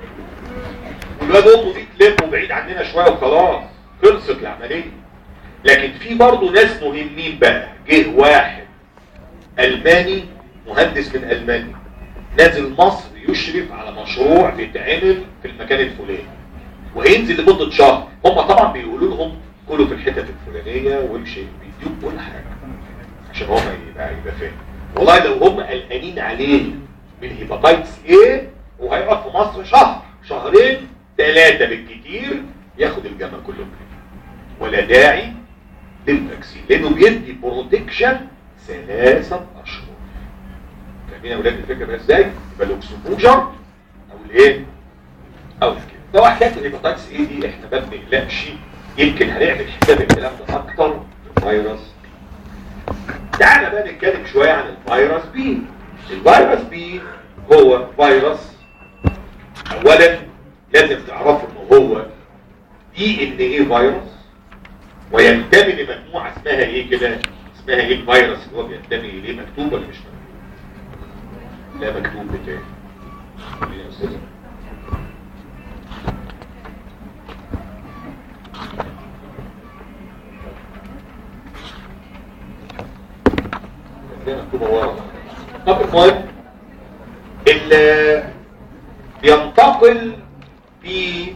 [SPEAKER 1] الواد امه دي تلمه بعيد عننا شويه وخلاص خلصت العمليه لكن في برضه ناس مهمين بقى جه واحد الماني مهندس من المانيا نازل مصر يشرف على مشروع بيتعمل في المكان الفلاني وهينزل لمده شهر هم طبعا بيقولوا لهم كلوا في الحتت الفلانيه وامشي بيديهم كل حاجه عشان هو يبقى يبقى فاهم والله لو هم قلقانين عليه من هيباتايتس ايه وهيقعد في مصر شهر شهرين ثلاثه بالكتير ياخد الجامعه كله ولا داعي للفاكسين لانه بيدي بروتكشن ثلاثه اشهر فاهمين يا ولاد الفكره بقى ازاي يبقى الاكسبوجر او الايه او كده لو حكايه الهيباتايتس ايه دي احنا ما بنقلقش يمكن هنعمل حساب الكلام ده اكتر في الفيروس تعالى بقى نتكلم شويه عن الفيروس بي الفيروس بي هو فيروس اولا لازم تعرفوا ان هو دي ان ايه فيروس وينتمي لمجموعه اسمها ايه كده اسمها ايه الفيروس اللي هو بينتمي اليه مكتوب ولا مش مكتوب لا مكتوب بتاعي يا استاذ مكتوبه ورا طب المهم اللي بينتقل في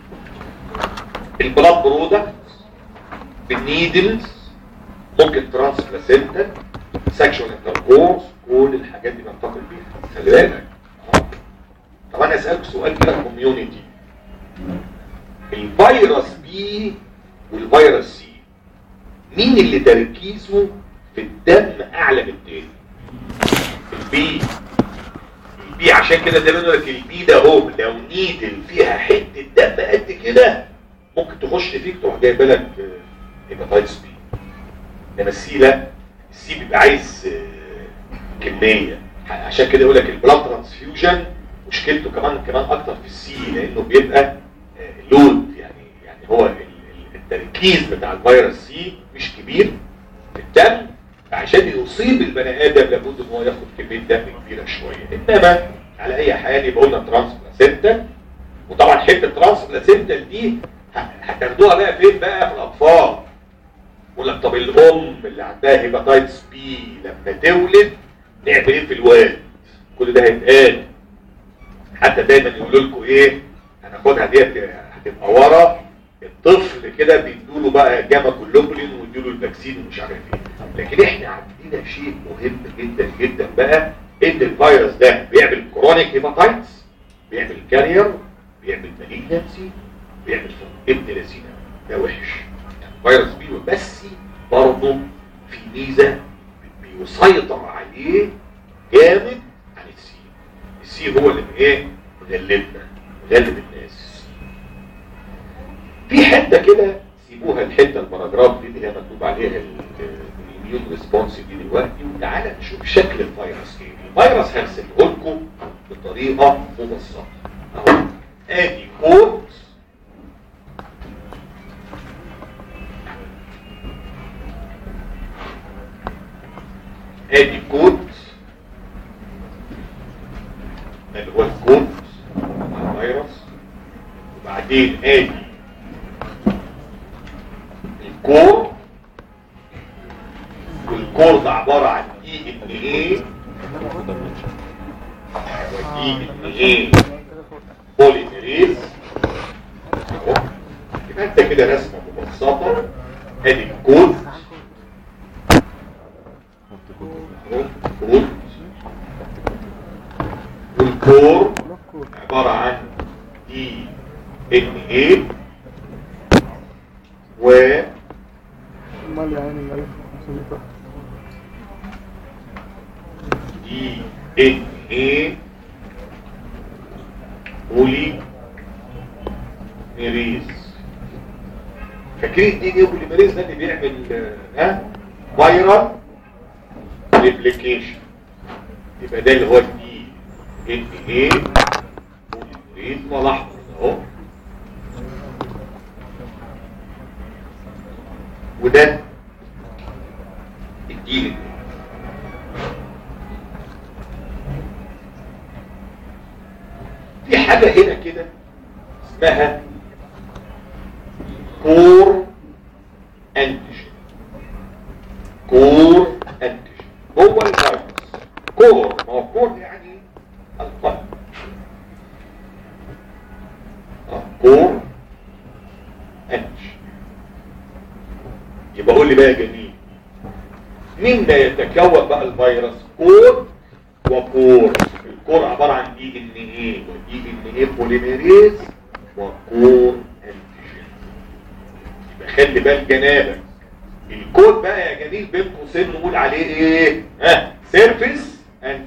[SPEAKER 1] البلاد برودكت بالنيدلز ممكن ترانس بلاسنتا سكشوال انتركورس كل الحاجات دي بنتقل بيها خلي بالك طب انا اسالك سؤال كده كوميونتي الفيروس بي والفيروس سي مين اللي تركيزه في الدم اعلى من التاني البي البي عشان كده دايما يقول لك البي ده هو لو نيدل فيها حته دم قد كده ممكن تخش فيك تروح جايبه لك هيباتايتس بي انما السي لا السي بيبقى عايز آه، كميه عشان كده يقول لك البلاد ترانسفيوجن مشكلته كمان كمان اكتر في السي لانه بيبقى لود يعني يعني هو ال- ال- التركيز بتاع الفيروس سي مش كبير في الدم عشان يصيب البني ادم لابد ان هو ياخد كميه دم كبيره شويه انما على اي حال يبقى قلنا ترانس بلاسنتا وطبعا حته ترانس بلاسنتا دي ه- هتاخدوها بقى فين بقى في الاطفال يقول لك طب الام اللي عندها هيباتايتس بي لما تولد نعمل ايه في الوالد كل ده هيتقال حتى دايما يقولوا لكم ايه هناخدها ديت هتبقى ورا الطفل كده بيدوا له بقى جاما كلوبولين ويدوا له الفاكسين ومش عارف ايه لكن احنا عندنا شيء مهم جدا جدا بقى ان الفيروس ده بيعمل كرونيك هيباتايتس بيعمل كارير بيعمل ماليجنسي بيعمل ابن لذينه ده وحش يعني فيروس بي بس برضه في ميزه بيسيطر عليه جامد عن السي السي هو اللي ايه مغلبنا مغلب الناس في حته كده سيبوها الحته الباراجراف دي اللي هي مكتوب عليها الاميون ريسبونس دي دلوقتي وتعالى نشوف شكل الفيروس ايه الفيروس هرسمه لكم بطريقه مبسطه اهو ادي كود ادي كود اللي هو الكود بتاع الفيروس وبعدين ادي الكور والكور ده عبارة عن دي ان ايه ودي ان ايه بوليميريز اهو يبقى انت كده رسمة مبسطة ادي الكود اهو كود والكور عبارة عن دي ان ايه و
[SPEAKER 2] امال يعني اللي مسلطة
[SPEAKER 1] دي ان ايه بولي ميريز فاكرين دي بولي ميريز ده اللي بيعمل آه، ها فايرال ريبليكيشن يبقى ده اللي هو دي ان ايه بولي ميريز والاحمر اهو وده الدي في حاجة هنا كده اسمها كور انتيجين كور انتيجين هو الفيروس كور ما هو كور يعني القلب آه، كور انتيجين يبقى قول لي بقى يا جميل مين ده يتكون بقى الفيروس كور وكور الكور عبارة عن دي ان ايه ودي ان ايه بوليميريز وكور انتيجين يبقى خلي بالك جنابك الكود بقى يا جميل بين قوسين نقول عليه ايه ها سيرفيس انتيجين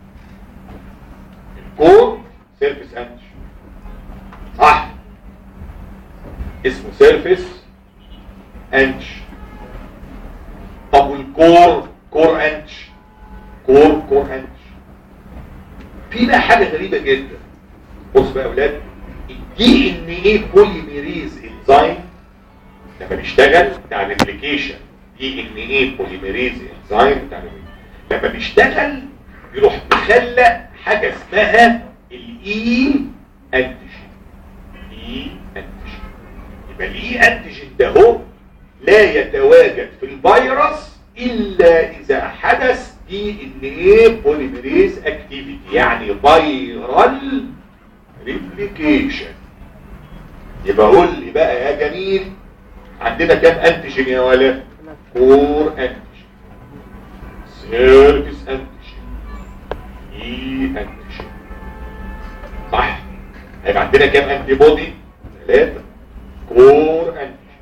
[SPEAKER 1] الكود سيرفيس انتيجين صح اسمه سيرفيس انتيجين طب والكور كور انتيجين كور كور انتيجين في بقى حاجة غريبة جدا بص بقى يا اولاد الدي ان ايه بوليميريز انزيم لما بيشتغل بتاع الريبليكيشن دي ان ايه بوليميريز انزيم بتاع الريبليكيشن لما بيشتغل يروح مخلق حاجة اسمها الاي انتيجين اي انتيجين يبقى الاي انتيجين ده هو لا يتواجد في الفيروس الا اذا حدث دي ان ايه بوليميريز اكتيفيتي يعني فيرال ريبليكيشن يبقى قول لي بقى يا جميل عندنا كام انتيجين يا ولا كور انتيجين سيرفيس انتيجين اي انتيجين صح هيبقى عندنا كام انتي بودي ثلاثة كور انتيجين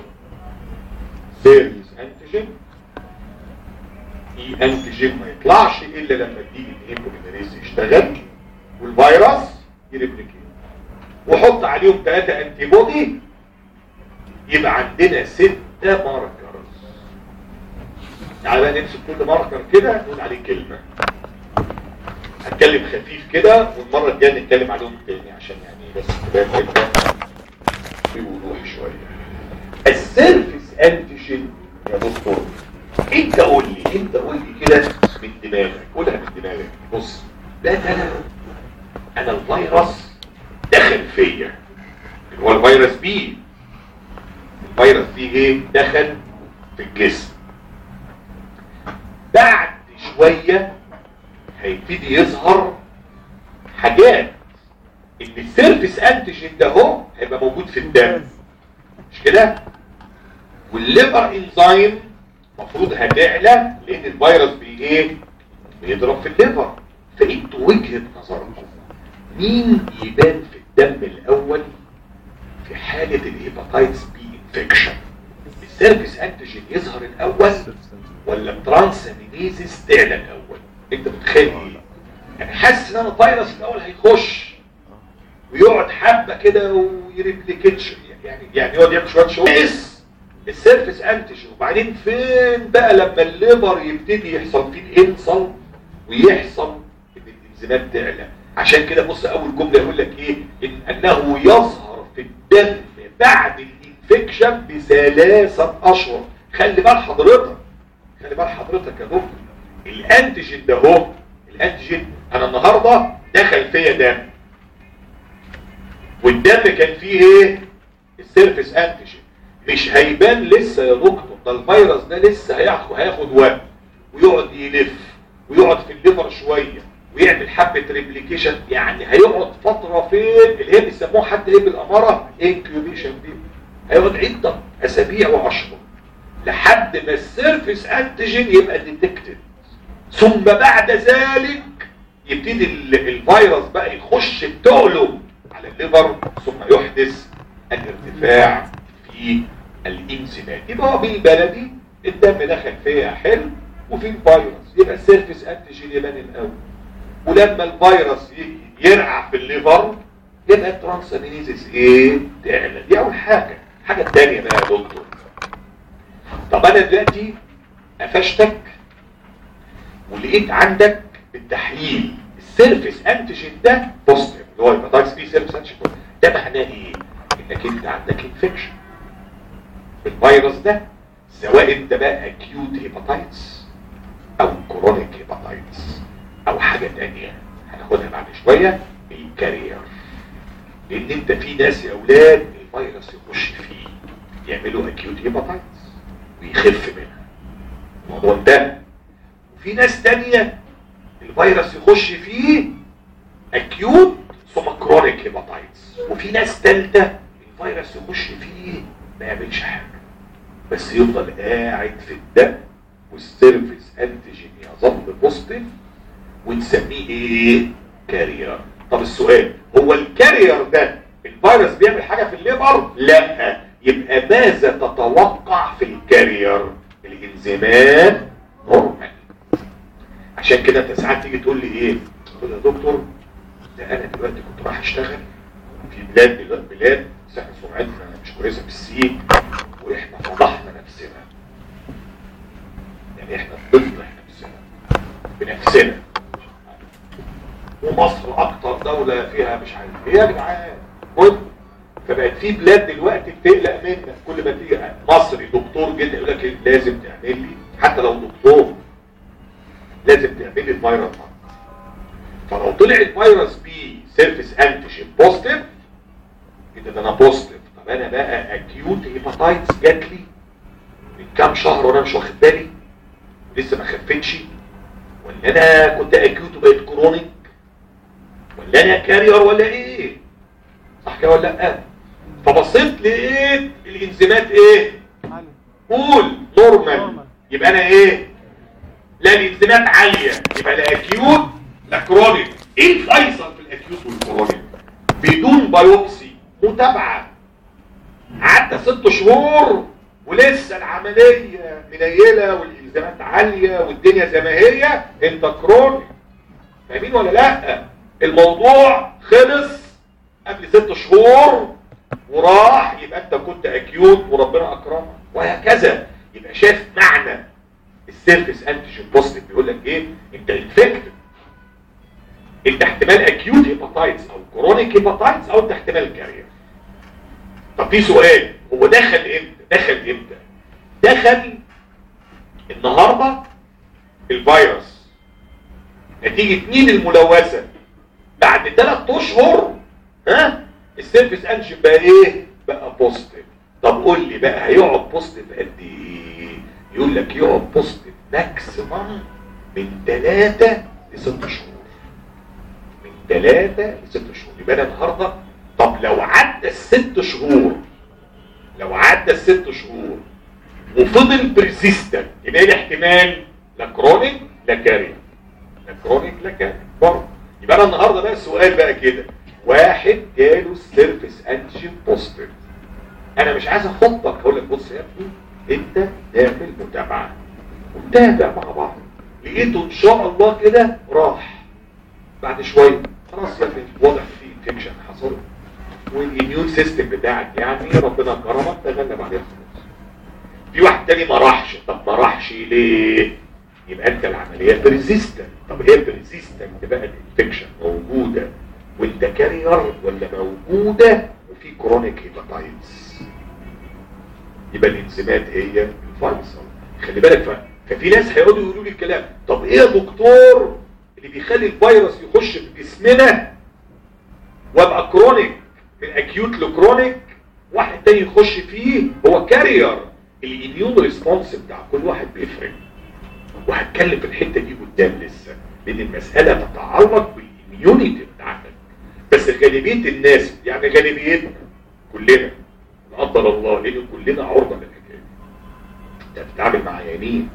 [SPEAKER 1] سيرفيس انتيجين اي انتيجين ما يطلعش الا لما الدي ان ايه بوليميريز يشتغل والفيروس يريبليكيت وحط عليهم ثلاثة انتي بودي يبقى عندنا ستة ماركرز تعالى بقى نمسك كل ماركر كده نقول عليه كلمة هتكلم خفيف كده والمرة الجاية نتكلم عليهم تاني عشان يعني بس تبقى فكرة في وضوح شوية السيرفيس انتيجين يا دكتور انت قول لي انت قول لي كده من دماغك قولها من دماغك بص ده انا انا الفيروس دخل فيا اللي هو الفيروس بي الفيروس بي ايه دخل في الجسم بعد شوية هيبتدي يظهر حاجات ان السيرفيس انتيجين ده هو هيبقى موجود في الدم مش كده والليفر انزيم المفروض هتعلى لان الفيروس بي ايه بيضرب في الليفر فانتوا وجهة نظركم مين يبان في الدم الاول في حالة الهيباتايتس بي انفكشن السيرفيس انتيجين يظهر الاول ولا الترانسامينيزيس تعلى الاول انت متخيل ايه يعني حاسس ان انا الفيروس الاول هيخش ويقعد حبة كده ويريبليكيتش يعني يعني يقعد يعمل شوية شغل السيرفيس انتيجين وبعدين فين بقى لما الليبر يبتدي يحصل فيه الانصل ويحصل ان الانزيمات تعلى عشان كده بص اول جمله يقول لك ايه إن انه يظهر في الدم بعد الانفكشن بثلاثه اشهر خلي بال حضرتك خلي بال حضرتك يا دكتور الانتيجين ده هو الانتيجين انا النهارده دخل فيا دم والدم كان فيه ايه السيرفيس انتيجين مش هيبان لسه يا دكتور ده الفيروس ده لسه هياخد هياخد وقت ويقعد يلف ويقعد في الليفر شويه ويعمل حبه ريبليكيشن يعني هيقعد فتره فين اللي هي بيسموها حتى ايه بالاماره انكيوبيشن دي هيقعد عده اسابيع واشهر لحد ما السيرفيس انتيجين يبقى ديتكتد ثم بعد ذلك يبتدي الفيروس بقى يخش بتقله على الليفر ثم يحدث الارتفاع في الانزيمات يبقى هو بالبلدي الدم دخل فيها حلو وفي الفيروس يبقى السيرفيس انتيجين يبان الاول ولما الفيروس يرعى في الليفر يبقى الترانسامينيزيس ايه تعلى دي اول حاجه الحاجه الثانيه بقى يا دكتور طب انا دلوقتي قفشتك ولقيت عندك بالتحليل السيرفيس انتيجين ده بوزيتيف اللي هو الهيباتايتس بي سيرفيس انتيجين ده معناه ايه انك انت عندك انفكشن الفيروس ده سواء انت بقى اكيوت هيباتايتس او كرونيك هيباتايتس او حاجة تانية هناخدها بعد شوية الكارير لان انت في ناس يا اولاد الفيروس يخش فيه يعملوا اكيوت هيباتايتس ويخف منها الموضوع ده وفي ناس تانية الفيروس يخش فيه اكيوت ثم كرونيك هيباتايتس وفي ناس تالتة الفيروس يخش فيه ما يعملش حاجة بس يفضل قاعد في الدم والسيرفيس انتيجين يظل بوزيتيف ونسميه ايه كارير طب السؤال هو الكارير ده الفيروس بيعمل حاجة في الليبر لا يبقى ماذا تتوقع في الكارير الانزيمات نورمال عشان كده انت ساعات تيجي تقول لي ايه تقول يا دكتور ده انا دلوقتي كنت رايح اشتغل في بلاد دلوقتي بلاد بس احنا سمعتنا مش كويسه في السين واحنا فضحنا نفسنا يعني احنا بنفضح نفسنا بنفسنا ومصر اكتر دولة فيها مش عارف ايه يا جدعان قلت فبقت في بلاد دلوقتي بتقلق منك كل ما تيجي مصري دكتور جدا يقول لك لازم تعمل لي حتى لو دكتور لازم تعمل لي الفيروس فلو طلع الفيروس بي سيرفيس انتيجين بوزيتيف كده ده انا بوزيتيف طب انا بقى اكيوت هيباتايتس جات لي من كام شهر وانا مش واخد بالي لسه ما خفتش ولا انا كنت اكيوت وبقيت كرونيك ولا انا كارير ولا ايه صح كده ولا لا فبصيت لقيت الانزيمات ايه
[SPEAKER 2] عالي
[SPEAKER 1] قول نورمال
[SPEAKER 2] نورمال.
[SPEAKER 1] يبقى انا ايه لا الانزيمات عاليه يبقى لا اكيوت لا كرونيك ايه الفيصل في الاكيوت والكرونيك بدون بايوبسي متابعه عدى ست شهور ولسه العمليه منيله والالزامات عاليه والدنيا زي ما هي انت كرونيك فاهمين ولا لا الموضوع خلص قبل ست شهور وراح يبقى انت كنت اكيوت وربنا اكرمك وهكذا يبقى شايف معنى السيرفيس انتيجين بوزيتيف بيقول لك ايه انت انفكتد انت احتمال اكيوت هيباتايتس او كرونيك هيباتايتس او انت احتمال كارير طب في سؤال هو دخل امتى دخل امتى دخل النهارده الفيروس نتيجة مين الملوثة بعد ثلاث اشهر ها السيرفيس انجن بقى ايه بقى بوزيتيف طب قول لي بقى هيقعد بوزيتيف قد ايه يقول لك يقعد بوزيتيف ماكسيمم من ثلاثة لست شهور من ثلاثة لست شهور يبقى انا النهارده طب لو عدى الست شهور لو عدى الست شهور وفضل بريزيستنت يبقى ايه الاحتمال لا كرونيك لا كارير لا كرونيك لا كارير برضه يبقى انا النهارده بقى السؤال بقى كده واحد جاله السيرفيس انجين بوزيتيف انا مش عايز احطك هقول لك بص يا ابني انت تعمل متابعه ونتابع مع بعض لقيته ان شاء الله كده راح بعد شويه خلاص يا ابني واضح في انفكشن حصل والاميون سيستم بتاعك يعني ربنا كرمك تغلب عليه خلاص في واحد تاني ما راحش طب ما راحش ليه يبقى انت العمليه بريزيستنت طب هي بريزيستنت بقى الانفكشن موجوده وانت كارير ولا موجوده وفي كرونيك هيباتايتس يبقى الانزيمات هي الفيصل خلي بالك ف... ففي ناس هيقعدوا يقولوا لي الكلام طب ايه يا دكتور اللي بيخلي الفيروس يخش في جسمنا وابقى كرونيك من اكيوت لكرونيك واحد تاني يخش فيه هو كارير الاميون ريسبونس بتاع كل واحد بيفرق وهتكلم في الحته دي قدام لسه لان المساله تتعلق بالاميونيتي بتاعتك بس غالبيه الناس يعني غالبيتنا كلنا لا قدر الله لان كلنا عرضه للحكايه انت بتتعامل مع عيانين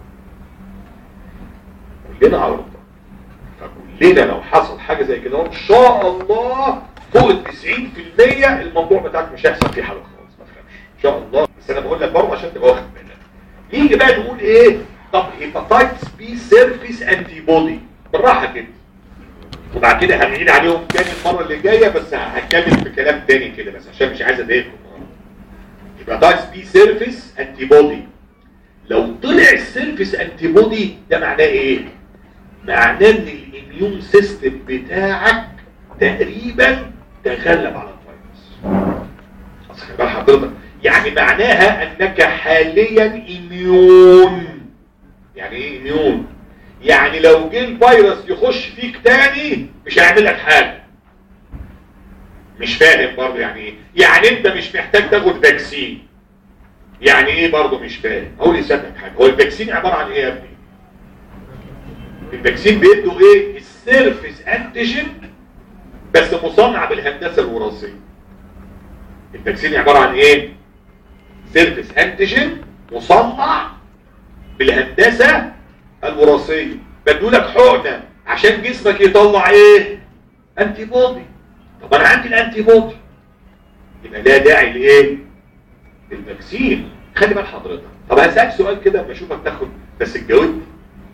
[SPEAKER 1] كلنا عرضه فكلنا لو حصل حاجه زي كده ان شاء الله فوق ال 90% الموضوع بتاعك مش هيحصل فيه حاجه خالص ما تخافش ان شاء الله بس انا بقول لك برضه عشان تبقى واخد بالك نيجي بقى نقول ايه طب هيباتايتس بي سيرفيس انتي بودي بالراحه كده وبعد كده هنعيد عليهم تاني المره اللي جايه بس هتكلم في كلام تاني كده بس عشان مش عايز اضايقكم هيباتايتس بي سيرفيس انتي بودي لو طلع السيرفيس انتي بودي ده معناه ايه معناه ان الاميون سيستم بتاعك تقريبا تغلب على الفيروس اصل خلي بال حضرتك يعني معناها انك حاليا اميون يعني ايه اميون يعني لو جه الفيروس يخش فيك تاني مش هيعمل لك حاجه مش فاهم برضه يعني ايه يعني انت مش محتاج تاخد فاكسين يعني ايه برضه مش فاهم اقول لسانك حاجه هو الفاكسين عباره عن ايه يا ابني الفاكسين بيدوا ايه السيرفيس انتيجين بس مصنع بالهندسه الوراثيه الفاكسين عباره عن ايه سيرفيس انتيجين مصنع بالهندسه الوراثيه بدولك حقنه عشان جسمك يطلع ايه انتي بودي طب انا عندي الانتي بودي يبقى لا داعي لايه للفاكسين خلي بال حضرتك طب هسألك سؤال كده اما اشوفك تاخد بس تجاوبني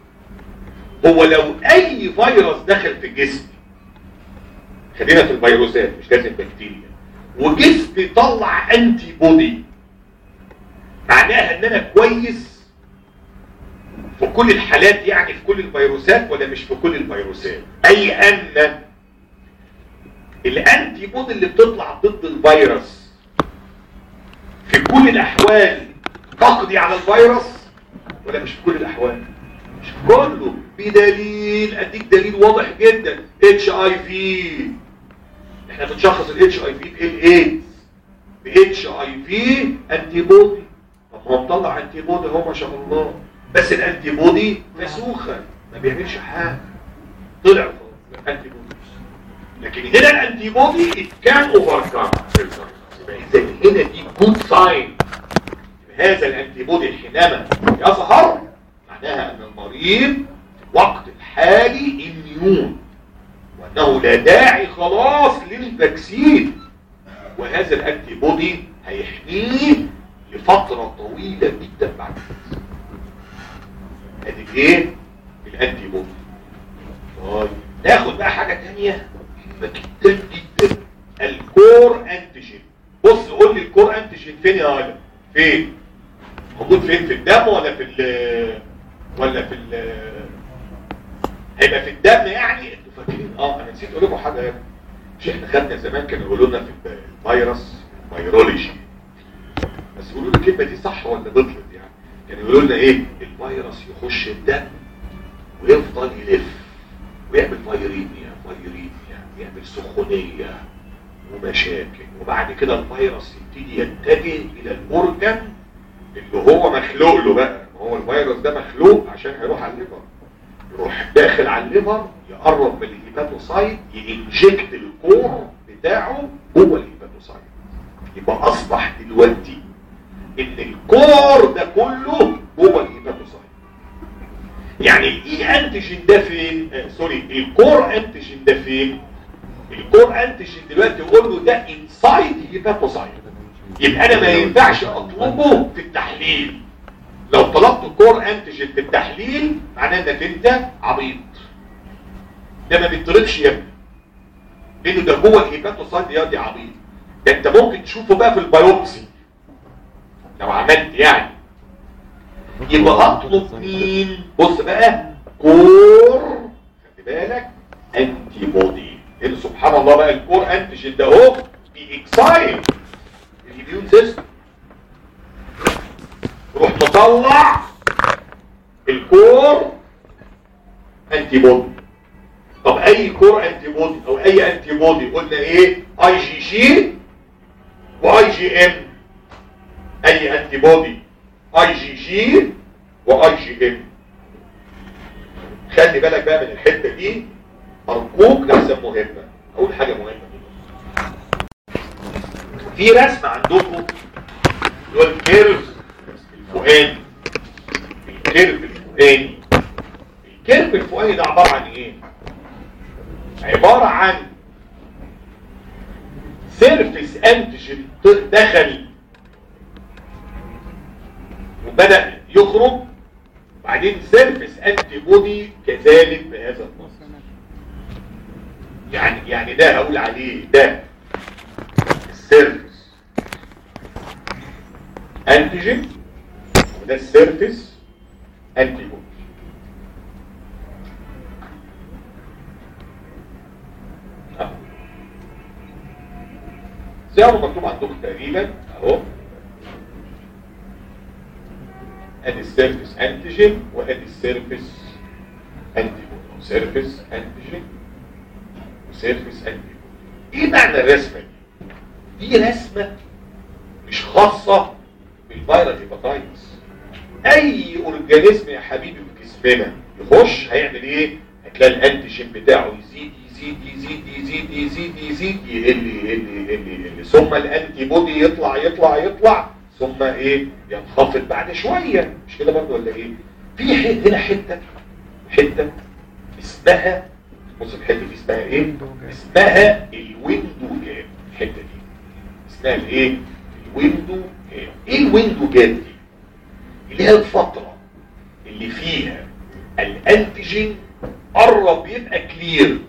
[SPEAKER 1] هو لو اي فيروس دخل في جسمي خلينا في الفيروسات مش لازم بكتيريا وجسمي طلع انتي بودي معناها ان انا كويس في كل الحالات يعني في كل الفيروسات ولا مش في كل الفيروسات اي ان الانتي بودي اللي بتطلع ضد الفيروس في كل الاحوال تقضي على الفيروس ولا مش في كل الاحوال مش في كله بدليل اديك دليل واضح جدا اتش اي في احنا بنشخص الاتش اي في بايه الايدز باتش اي في انتي بودي طب هو مطلع انتي بودي اهو ما شاء الله بس الانتي بودي مسوخه ما بيعملش حاجه طلع انتي بودي لكن هنا الانتي بودي it can overcome يبقى اذا هنا دي جود ساين هذا الانتي بودي حينما يظهر معناها ان المريض وقت الحالي اميون وانه لا داعي خلاص للفاكسين وهذا الانتي بودي هيحميه لفترة طويلة جدا بعد كده ادي ايه الانتي بودي طيب ناخد بقى حاجة تانية مهمة جدا جدا الكور انتيجين بص قول لي الكور انتيجين فين يا ولد فين موجود فين في الدم ولا في ال ولا في ال هيبقى في الدم يعني انتوا فاكرين اه انا نسيت اقول لكم حاجه يا ابني. مش احنا خدنا زمان كانوا يقولوا لنا في الفيروس فيرولوجي بس يقولوا لي الكلمه دي صح ولا بطلت يعني كانوا يقولوا لنا ايه الفيروس يخش الدم ويفضل يلف ويعمل فيرينيا فيرينيا يعمل سخونيه ومشاكل وبعد كده الفيروس يبتدي يتجه الى الاورجن اللي هو مخلوق له بقى ما هو الفيروس ده مخلوق عشان هيروح على الليفر يروح داخل على الليفر يقرب من الهيباتوسايت ينجكت الكور بتاعه جوه الهيباتوسايت يبقى اصبح دلوقتي ان الكور ده كله جوه الهيباتوسايت يعني الاي انتيجين ده فين آه سوري الكور انتيجين ده فين الكور انتيجين دلوقتي يقول له ده انسايد هيباتوسايت يبقى انا ما ينفعش اطلبه في التحليل لو طلبت كور انتيجين في التحليل معناه انك انت عبيط ده ما بيطلبش يا ابني لانه ده جوه الهيباتوسايت يا دي عبيط ده انت ممكن تشوفه بقى في البيوبسي لو عملت يعني يبقى اطلب مين بص بقى كور خلي بالك انتي بودي لان سبحان الله بقى الكور انتيجين ده اهو بيكسايد الاميون سيستم روح مطلع الكور انتي بودي طب اي كور انتي بودي او اي انتي بودي قلنا ايه اي جي جي واي جي ام اي انتي بودي اي جي جي واي جي ام خلي بالك بقى من الحته دي ارجوك لحسن مهمه اقول حاجه مهمه في رسم عندكم اللي هو الكيرف الفوقاني الكيرف الفوقاني الكيرف الفوقاني ده عباره عن ايه عباره عن سيرفيس انتيجين دخل وبدا يخرج بعدين سيرفيس انتي بودي كذلك بهذا النص يعني يعني ده هقول عليه ده السيرفيس انتيجين وده السيرفيس انتي بودي أهو. زي ما مكتوب عندكم تقريبا اهو ادي السيرفيس انتيجين وادي السيرفيس انتي بودي سيرفيس انتيجين وسيرفيس انتي بودي ايه معنى الرسمه دي دي رسمه مش خاصه بالفيروس هيباتايتس اي اورجانيزم يا حبيبي في جسمنا يخش هيعمل ايه هتلاقي الانتيجين بتاعه يزيد يزيد يزيد يزيد يزيد يزيد يقل يقل يقل يقل ثم الانتي بودي يطلع يطلع يطلع ثم ايه ينخفض بعد شويه مش كده برضه ولا ايه في حته هنا حته حته اسمها بص الحته دي اسمها ايه اسمها الويندو جاب الحته دي اسمها الايه الويندو جاب ايه الويندو جاب دي اللي هي الفتره اللي فيها الانتيجين قرب يبقى كلير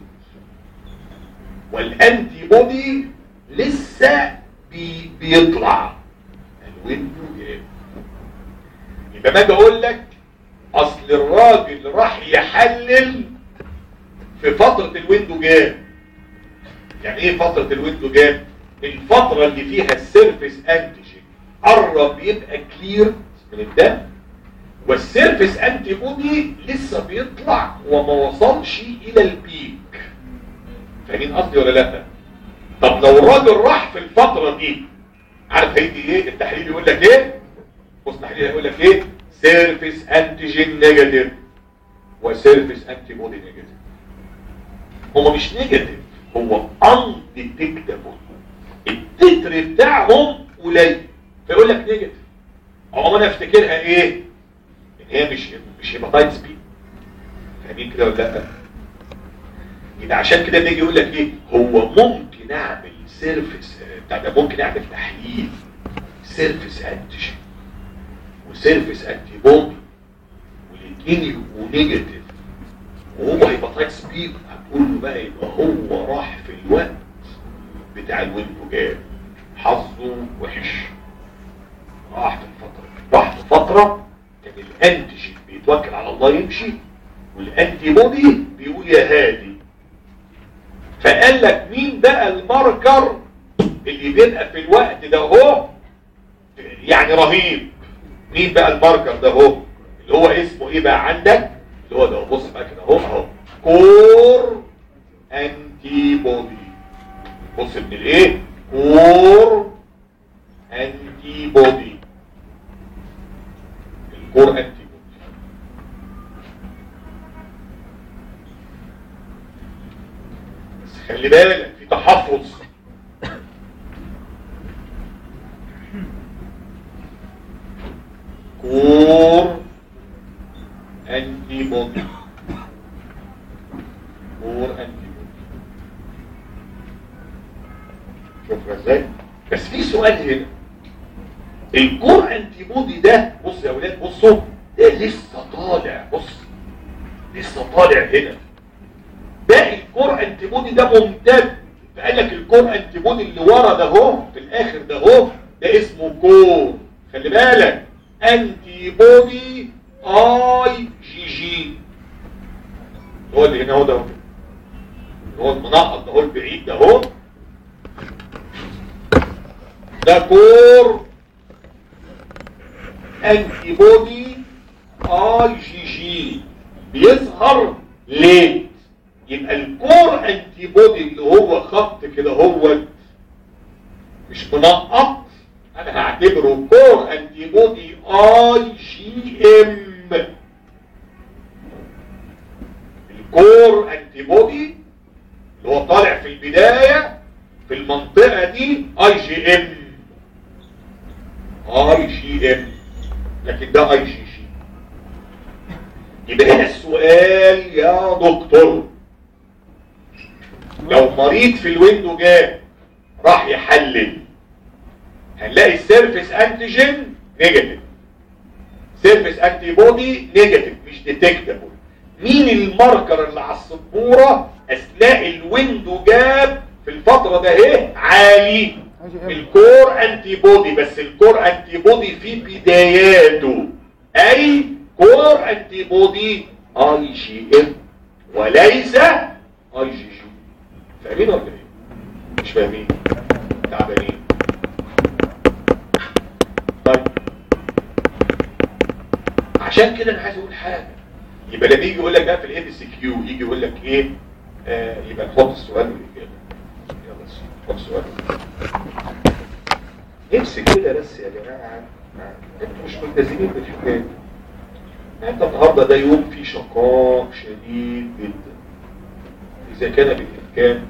[SPEAKER 1] والانتي بودي لسه بي بيطلع الويندو جاب يبقى ما اجي اقول لك اصل الراجل راح يحلل في فترة الويندو جاب يعني ايه فترة الويندو جاب الفترة اللي فيها السيرفيس انتيجين قرب يبقى كلير من الدم والسيرفيس انتي بودي لسه بيطلع وما وصلش الى البيك فاهمين قصدي ولا لا طب لو الراجل راح في الفترة دي عارف هيجي ايه التحليل يقول لك ايه بص التحليل هيقول لك ايه سيرفيس انتيجين نيجاتيف وسيرفيس انتي بودي نيجاتيف هما مش نيجاتيف هو انديتكتابل التتر بتاعهم قليل فيقول لك نيجاتيف عموما انا افتكرها ايه ان هي مش مش هيباتايتس بي فاهمين كده ولا لا يبقى عشان كده بيجي يقول لك ايه هو ممكن اعمل سيرفيس بتاع ده ممكن اعمل تحليل سيرفيس انتيجين وسيرفيس انتي بودي والاثنين يبقوا نيجاتيف وهو هيباتايتس بي هتقول له بقى يبقى هو راح في الوقت بتاع الويندو جاب حظه وحش راح في الفترة راح في فترة كان الانتيجين بيتوكل على الله يمشي والانتي بودي بيقول يا هادي فقال لك مين بقى الماركر اللي بيبقى في الوقت ده هو يعني رهيب مين بقى الماركر ده هو اللي هو اسمه ايه بقى عندك اللي هو ده بص بقى كده اهو اهو كور انتي بودي بص من الايه كور انتي بودي الكور انتي بودي بس خلي بالك في تحفظ كور انتي بودي كور انتي بودي شوفها ازاي بس في سؤال هنا الكور انتي بودي ده بص يا ولاد بصوا ده لسه طالع بص لسه طالع هنا باقي الكور انتي بودي ده ممتد فقال لك الكور انتي بودي اللي ورا ده اهو في الاخر ده اهو ده اسمه كور خلي بالك انتي بودي اي جي جي هو اللي هنا هو ده هو المنقط ده هو البعيد ده هو ده كور انتي بودي اي جي جي بيظهر ليه يبقى الكور انتي بودي اللي هو خط كده هو مش منقط انا هعتبره كور انتي بودي اي جي ام الكور انتي بودي اللي هو طالع في البداية في المنطقة دي اي جي ام اي جي ام لكن ده اي جي جي يبقى هنا السؤال يا دكتور لو مريض في الويندو جاب راح يحلل هنلاقي السيرفيس انتيجين نيجاتيف سيرفيس انتي بودي نيجاتيف مش ديتكتابل مين الماركر اللي على السبوره اثناء الويندو جاب في الفتره ده ايه عالي الكور انتي بودي بس الكور انتي بودي في بداياته اي كور انتي بودي اي جي ام وليس اي جي جي فاهمين ولا ايه مش فاهمين تعبانين طيب عشان كده انا عايز اقول حاجه يبقى لما يجي يقول لك بقى في الاي سي كيو يجي يقول لك ايه آه يبقى نحط السؤال والاجابه يلا نحط السؤال نفسي كده بس يا جماعه انتوا مش ملتزمين بالحكايه دي. انت النهارده ده يوم فيه شقاء شديد جدا اذا كان بالامكان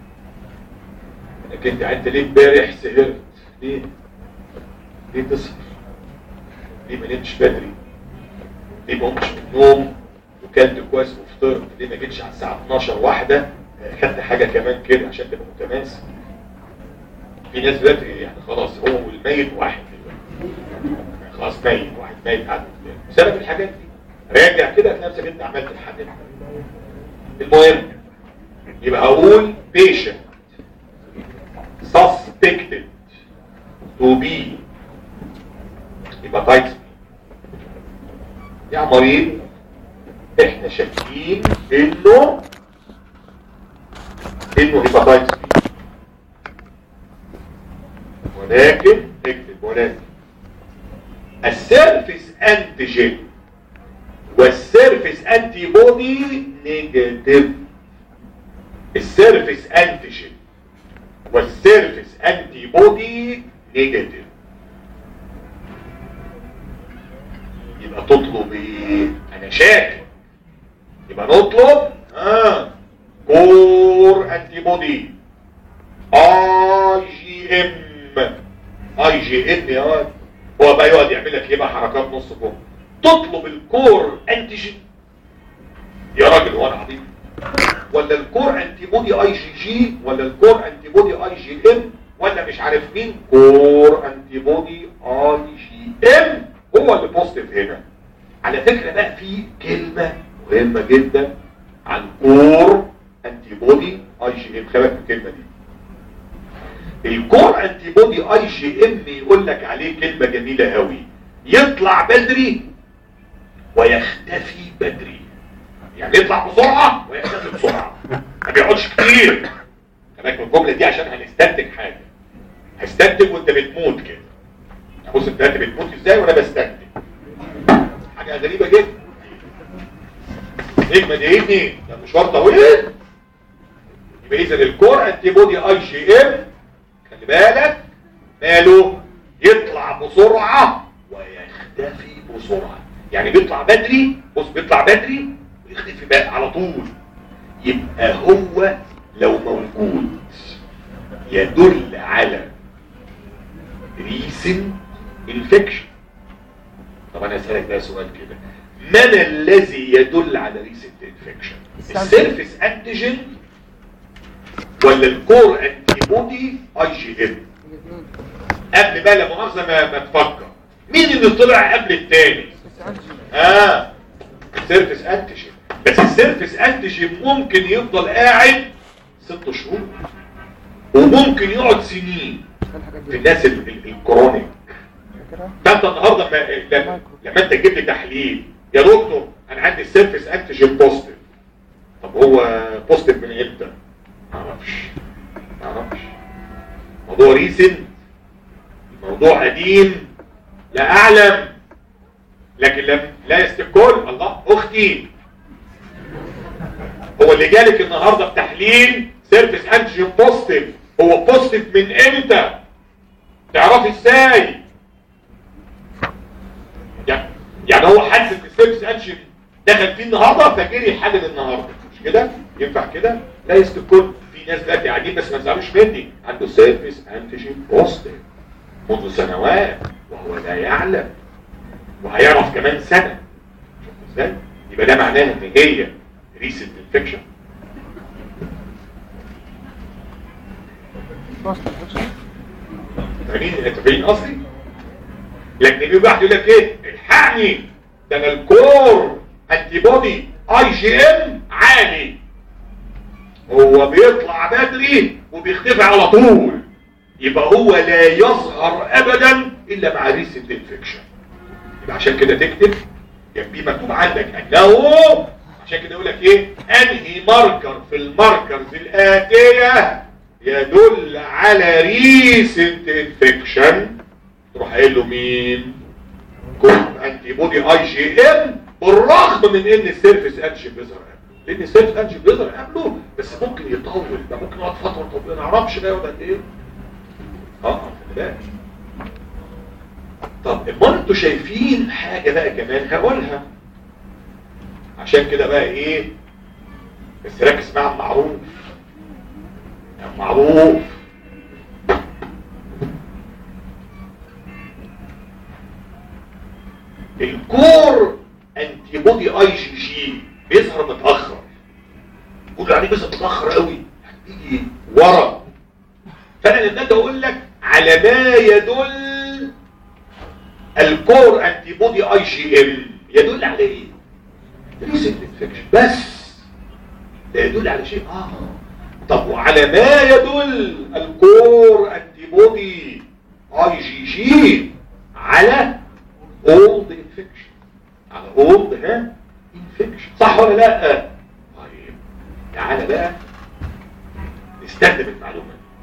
[SPEAKER 1] انك انت انت ليه امبارح سهرت ليه ليه تسهر ليه ما نمتش بدري ليه ما قمتش من النوم وكلت كويس وفطرت ليه ما جيتش على الساعه 12 واحده خدت حاجه كمان كده عشان تبقى متماسك في ناس دلوقتي يعني خلاص هو والميت واحد دلوقتي خلاص ميت واحد ميت قاعد قدامه. بسبب الحاجات دي راجع كده هتلاقي نفسك انت عملت الحاجات دي المهم يبقى هقول patient suspected to be hepatitis B يا مريض احنا شاكين انه انه هيباتايتس بي ولكن اكتب ولكن السيرفيس انتيجين والسيرفيس انتي بودي نيجاتيف السيرفيس انتيجين والسيرفيس انتي بودي نيجاتيف يبقى تطلب ايه انا شاكك يبقى نطلب اه كور انتي بودي اي جي ام اي جي ام يا واد هو بقى يقعد يعمل لك ايه بقى حركات نص كم تطلب الكور انتيجين يا راجل هو انا عبيط ولا الكور انتي بودي اي جي جي ولا الكور انتي بودي اي جي ام ولا مش عارف مين كور انتي بودي اي جي ام هو اللي بوزيتيف هنا على فكره بقى في كلمه مهمه جدا عن كور انتي بودي اي جي ام خلي بالك من الكلمه دي الكور انتي بودي اي جي ام يقول لك عليه كلمه جميله قوي يطلع بدري ويختفي بدري يعني يطلع بسرعه ويختفي بسرعه ما بيقعدش كتير خليك من الجمله دي عشان هنستنتج حاجه هستنتج وانت بتموت كده بص انت بتموت ازاي وانا بستنتج حاجه غريبه جدا نجمه دي ابني ده مشوار طويل يبقى اذا الكور انتي بودي اي جي ام خلي بالك ماله يطلع بسرعه ويختفي بسرعه يعني بيطلع بدري بص بيطلع بدري ويختفي بقى على طول يبقى هو لو موجود يدل على ريسن انفكشن طب انا اسالك بقى سؤال كده من الذي يدل على ريسنت انفكشن السيرفيس انتيجين ولا الكور انتي بودي اي جي ام
[SPEAKER 2] الاثنين
[SPEAKER 1] قبل بقى لا مؤاخذه ما, ما تفكر مين اللي طلع قبل التاني
[SPEAKER 2] بس عندي
[SPEAKER 1] اه السيرفيس انتيجين بس السيرفيس انتيجين ممكن يفضل قاعد ست شهور وممكن يقعد سنين
[SPEAKER 2] الحاجات
[SPEAKER 1] في
[SPEAKER 2] دي
[SPEAKER 1] الناس ال- ال- الكرونيك
[SPEAKER 2] فاكرها
[SPEAKER 1] ده انت النهارده ما لما, لما انت تجيب لي تحليل يا دكتور انا عندي السيرفيس انتيجين بوزيتيف طب هو بوزيتيف من امتى؟ ما اعرفش ما اعرفش موضوع ريسن موضوع قديم لا اعلم لكن لم لا يستقل الله اختي هو اللي جالك النهارده بتحليل سيرفيس انتيجين بوزيتيف هو بوزيتيف من امتى؟ تعرفي ازاي؟ يعني يعني هو حاسس ان السيرفيس انشن دخل فيه النهارده فجري يحلل النهارده مش كده ينفع كده لا يستكل في ناس دلوقتي قاعدين بس ما تزعلوش مني عنده سيرفيس انتيجين بوزيتيف منذ سنوات وهو لا يعلم وهيعرف كمان سنه شوف ازاي يبقى ده معناه ان هي ريسنت انفكشن
[SPEAKER 2] فاست انفكشن
[SPEAKER 1] فاهمين انت فاهمين قصدي لكن بيجي واحد يقول لك ايه الحقني ده انا الكور انتي بودي اي جي ام عالي هو بيطلع بدري وبيختفي على طول يبقى هو لا يظهر ابدا الا مع ريسنت انفكشن يبقى عشان كده تكتب جنبيه مكتوب عندك انه عشان كده يقول لك ايه انهي ماركر في الماركرز الاتيه يدل على ريسنت انفكشن تروح قايل له مين كود انتي بودي اي جي ام بالرغم من ان السيرفيس انجن بيظهر قبله لان السيرفيس انجن بيظهر قبله بس ممكن يطول ده ممكن يقعد فتره طويله ما نعرفش ده يقعد قد ايه اه خلي بالك طب امال انتوا شايفين حاجه بقى كمان هقولها عشان كده بقى ايه بس ركز مع المعروف معروف الكور انتي بودي اي جي جي بيظهر متاخر يقولوا عليه بيظهر متاخر قوي بيجي ورا فانا لما اجي اقول لك على ما يدل الكور انتي بودي اي جي ام يدل على ايه ريسنت انفكشن بس لا يدل على شيء اخر طب وعلى ما يدل الكور انتي بودي اي جي جي على اولد انفكشن على اولد ها انفكشن صح ولا لا طيب تعالى بقى نستخدم المعلومه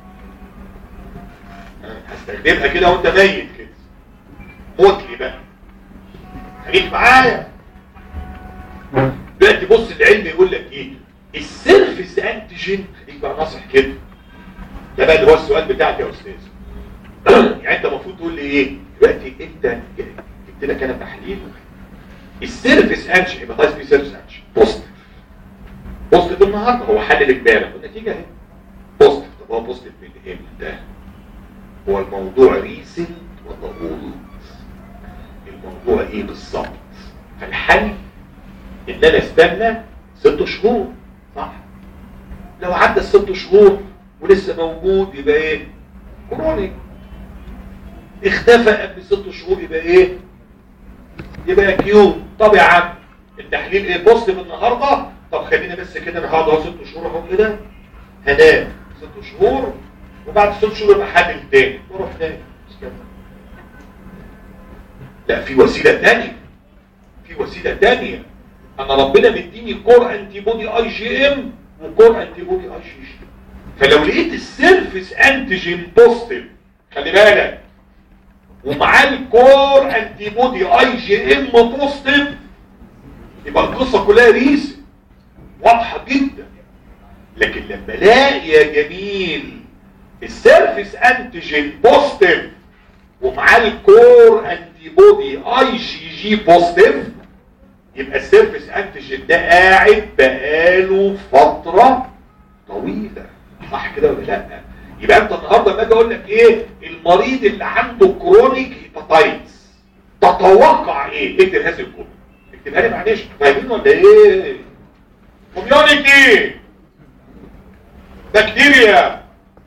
[SPEAKER 1] هستخدمها كده وانت ميت كده موت لي بقى خليك معايا دلوقتي بص العلم يقول لك ايه السيرفس انتيجين يبقى ناصح كده ده بقى اللي هو السؤال بتاعك يا استاذ يعني انت المفروض تقول لي ايه دلوقتي انت جبت لك انا تحليل السيرفس انتيجين يبقى طيب في سيرفس انتيجين بوزيتيف بوزيتيف النهارده هو حلل امبارح والنتيجه اهي بوزيتيف طب هو بوزيتيف من امتى هو الموضوع ريسنت ولا اولد الموضوع ايه بالظبط فالحل ان انا استنى ست شهور صح لو عدى الست شهور ولسه موجود يبقى ايه كرونيك اختفى قبل ست شهور يبقى ايه يبقى كيو طب يا عم التحليل ايه بوزيتيف النهارده طب خلينا بس كده انا هقعد اهو ست شهور اهو كده هنام ست شهور وبعد ست شهور يبقى حلل تاني واروح نايم لا في وسيله تانية في وسيله تانية انا ربنا مديني كور انتي بودي اي جي ام وكور انتي بودي اي جي جي فلو لقيت السيرفس انتيجين بوزيتيف خلي بالك ومعاه الكور انتي بودي اي جي ام بوزيتيف يبقى القصه كلها ريس واضحه جدا لكن لما الاقي يا جميل السيرفس انتيجين بوزيتيف ومعاه الكور انتي بودي اي جي جي بوزيتيف يبقى السيرفس انتيجين ده قاعد بقاله فترة طويلة صح كده ولا لا يبقى انت النهارده لما اجي اقول لك ايه المريض اللي عنده كرونيك هيباتايتس تتوقع ايه اكتب هذه الجمله اكتبها لي معلش فاهمين ولا ايه كوميونيتي بكتيريا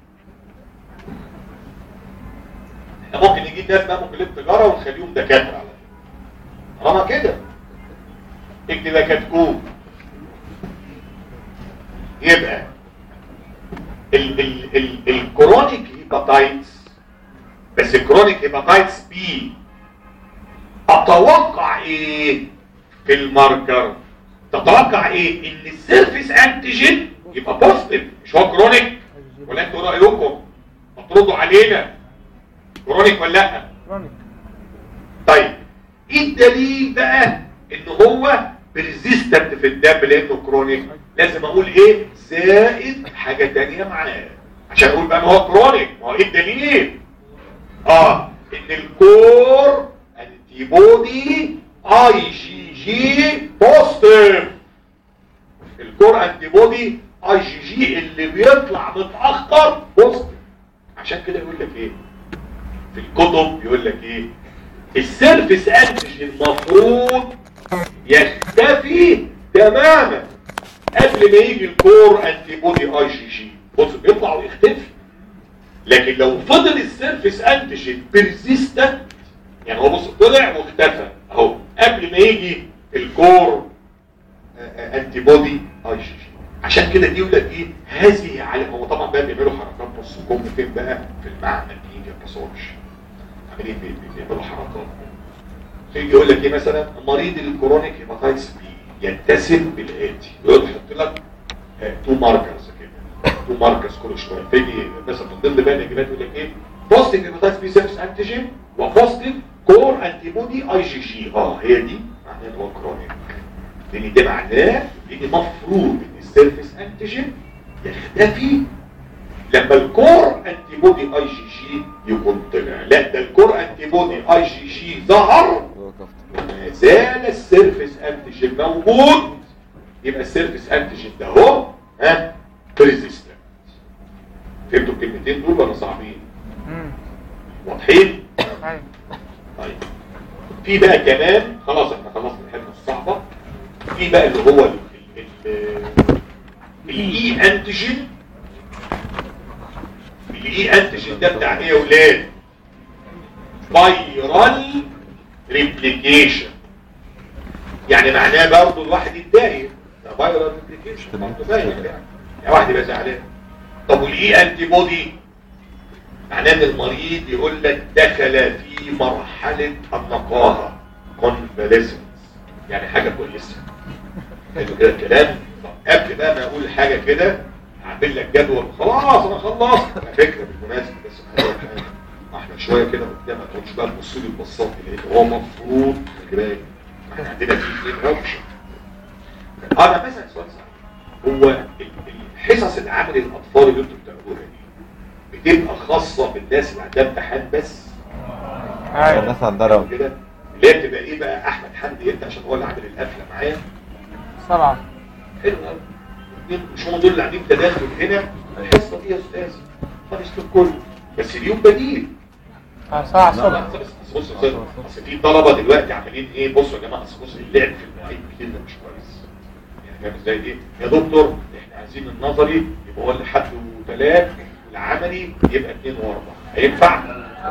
[SPEAKER 1] احنا ممكن نجيب ناس بقى كليه تجاره ونخليهم دكاتره على طالما كده اكتب يا كتكوت يبقى ال ال ال الكرونيك هيباتايتس بس الكرونيك هيباتايتس بي اتوقع ايه في الماركر تتوقع ايه ان السيرفيس انتيجين يبقى بوزيتيف مش هو كرونيك ولا انتوا رايكم هتردوا علينا كرونيك ولا لا
[SPEAKER 2] كرونيك
[SPEAKER 1] طيب ايه الدليل بقى ان هو بريزيستنت في الدم لانه كرونيك لازم اقول ايه زائد حاجة تانية معاه عشان اقول بقى ما هو كرونيك ما هو ايه الدليل اه ان الكور انتي بودي اي جي جي بوزيتيف الكور انتي بودي اي جي جي اللي بيطلع متاخر بوزيتيف عشان كده يقول لك ايه في الكتب يقول لك ايه السيرفيس انتيجين المفروض يختفي تماما قبل ما يجي الكور انتي بودي اي جي جي بص بيطلع ويختفي لكن لو فضل السيرفيس انتيجين بيرزيستنت يعني هو بص طلع واختفى اهو قبل ما يجي الكور انتي بودي اي جي جي عشان كده دي يقول لك ايه هذه على هو طبعا بقى بيعملوا حركات نص كم فين بقى في المعمل يجي الباسورج عاملين بي- بي- بيعملوا حركات يجي يقول لك ايه مثلا مريض الكرونيك هيباتايتس بي يتسم بالاتي يقعد يحط لك تو ماركرز كده تو ماركرز كل شويه فيجي مثلا من ضمن بقى الاجابات يقول لك ايه بوزيتيف هيباتايتس بي سيرفس انتيجين وبوزيتيف كور انتي بودي اي جي جي اه هي دي معناها ان هو كرونيك لان ده معناه ان المفروض ان السيرفس انتيجين يختفي لما الكور انتي بودي اي جي جي يكون طلع لا ده الكور انتي بودي اي جي جي ظهر
[SPEAKER 2] وقفت
[SPEAKER 1] ما زال السيرفيس انتيجين موجود يبقى السيرفيس انتيجين ده اهو ها بريزيستنت فهمتوا الكلمتين دول ولا صعبين
[SPEAKER 3] امم
[SPEAKER 1] واضحين
[SPEAKER 3] ايوه
[SPEAKER 1] طيب في بقى كمان خلاص احنا خلصنا الحته الصعبه في بقى اللي هو الاي انتيجين الاي انتيجين ده بتاع ايه يا ولاد فايرال ريبليكيشن يعني معناه برضه الواحد يتضايق ده فايرال ريبليكيشن برضه باين يعني يعني واحد يبقى زعلان طب والاي انتي بودي معناه ان المريض يقول لك دخل في مرحلة النقاهة convalescence يعني حاجة كويسة حلو كده الكلام طب قبل بقى ما اقول حاجة كده هعمل لك جدول خلاص انا خلصت على فكرة بالمناسبة بس أنا هقول حاجة. احنا شوية كده قدام ما تقعدش بقى تبص لي البصات اللي هو المفروض خلي بالك احنا عندنا في اثنين اوبشن انا مثلا سؤال صعب هو ال- الحصص العمل الاطفال اللي انتوا بتعملوها دي بتبقى خاصة بالناس اللي عندها امتحان بس
[SPEAKER 3] ايوه
[SPEAKER 2] الناس عندها روح
[SPEAKER 1] كده اللي هي بتبقى ايه بقى احمد حمدي انت عشان هو اللي عامل القفله معايا
[SPEAKER 3] سبعة
[SPEAKER 1] حلو قوي اتنين مش هم دول اللي عاملين تداخل هنا الحصه دي يا استاذ خالص الكل بس اليوم بديل
[SPEAKER 3] اه ساعة
[SPEAKER 1] لا لا
[SPEAKER 3] الصبح
[SPEAKER 1] بس بس بص بص اصل في طلبه دلوقتي عاملين ايه بصوا يا جماعه اصل بص اللعب في المواعيد كده مش كويس يعني فاهم ازاي ايه يا دكتور احنا عايزين النظري يبقى هو اللي حد وثلاث العملي يبقى اثنين واربعه هينفع؟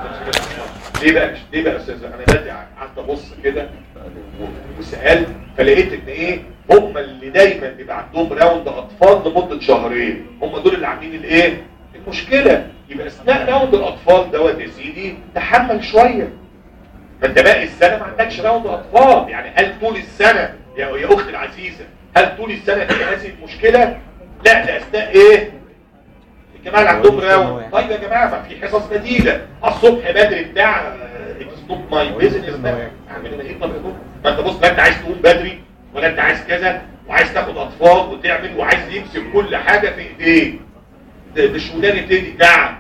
[SPEAKER 1] ليه بقى مش ليه بقى يا استاذ انا بدي قعدت ابص كده و- وسالت فلقيت ان ايه هم اللي دايما بيبقى عندهم راوند اطفال لمده شهرين هم دول اللي عاملين الايه المشكله يبقى اثناء راوند الاطفال دوت يا سيدي تحمل شويه ما انت باقي السنه ما عندكش راوند اطفال يعني هل طول السنه يا يا اختي العزيزه هل طول السنه دي هذه المشكله لا ده اثناء ايه الجماعه اللي عندهم راوند طيب يا جماعه ما في حصص بديله الصبح بدري بتاع اتس نوت ماي بيزنس اعمل انا ايه طب يا دكتور؟ ما انت بص لا انت عايز تقوم بدري ولا انت عايز كذا وعايز تاخد اطفال وتعمل وعايز يمسك كل حاجه في ايديه ده ده الشغلانه يبتدي نعم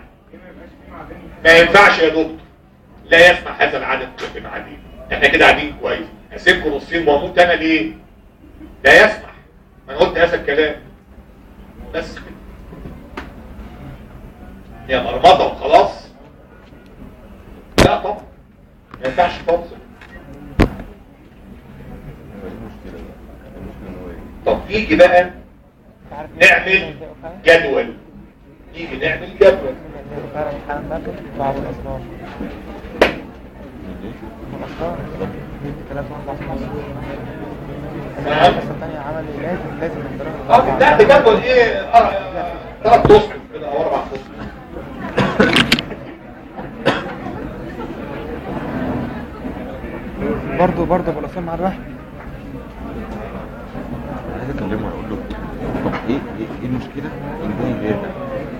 [SPEAKER 1] ما ينفعش يا دكتور لا يسمح هذا العدد في المعادين احنا كده قاعدين كويس اسيبكم نصين واموت انا ليه لا يسمح ما انا قلت هذا الكلام بس كده هي مرمطه وخلاص لا طبعا ما ينفعش خالص
[SPEAKER 2] المشكلة بقى المشكلة ان هو ايه
[SPEAKER 1] طب نيجي بقى
[SPEAKER 3] انت عارف
[SPEAKER 1] نعمل جدول نيجي نعمل جدول
[SPEAKER 3] فعلا امتحان باكر بعض الاسرار الاسرار دي ثلاثة اربع سنين
[SPEAKER 1] نعم.
[SPEAKER 3] الحصة الثانية عملي لازم لازم الدرجة
[SPEAKER 1] اه لا ده جدول ايه أر- ثلاث تصحف كده او اربع تصحف
[SPEAKER 3] برضه برضه بالاسرار مع الواحد
[SPEAKER 2] عايز اكلمه اقول له طب ايه ايه ايه المشكلة ان ده يغير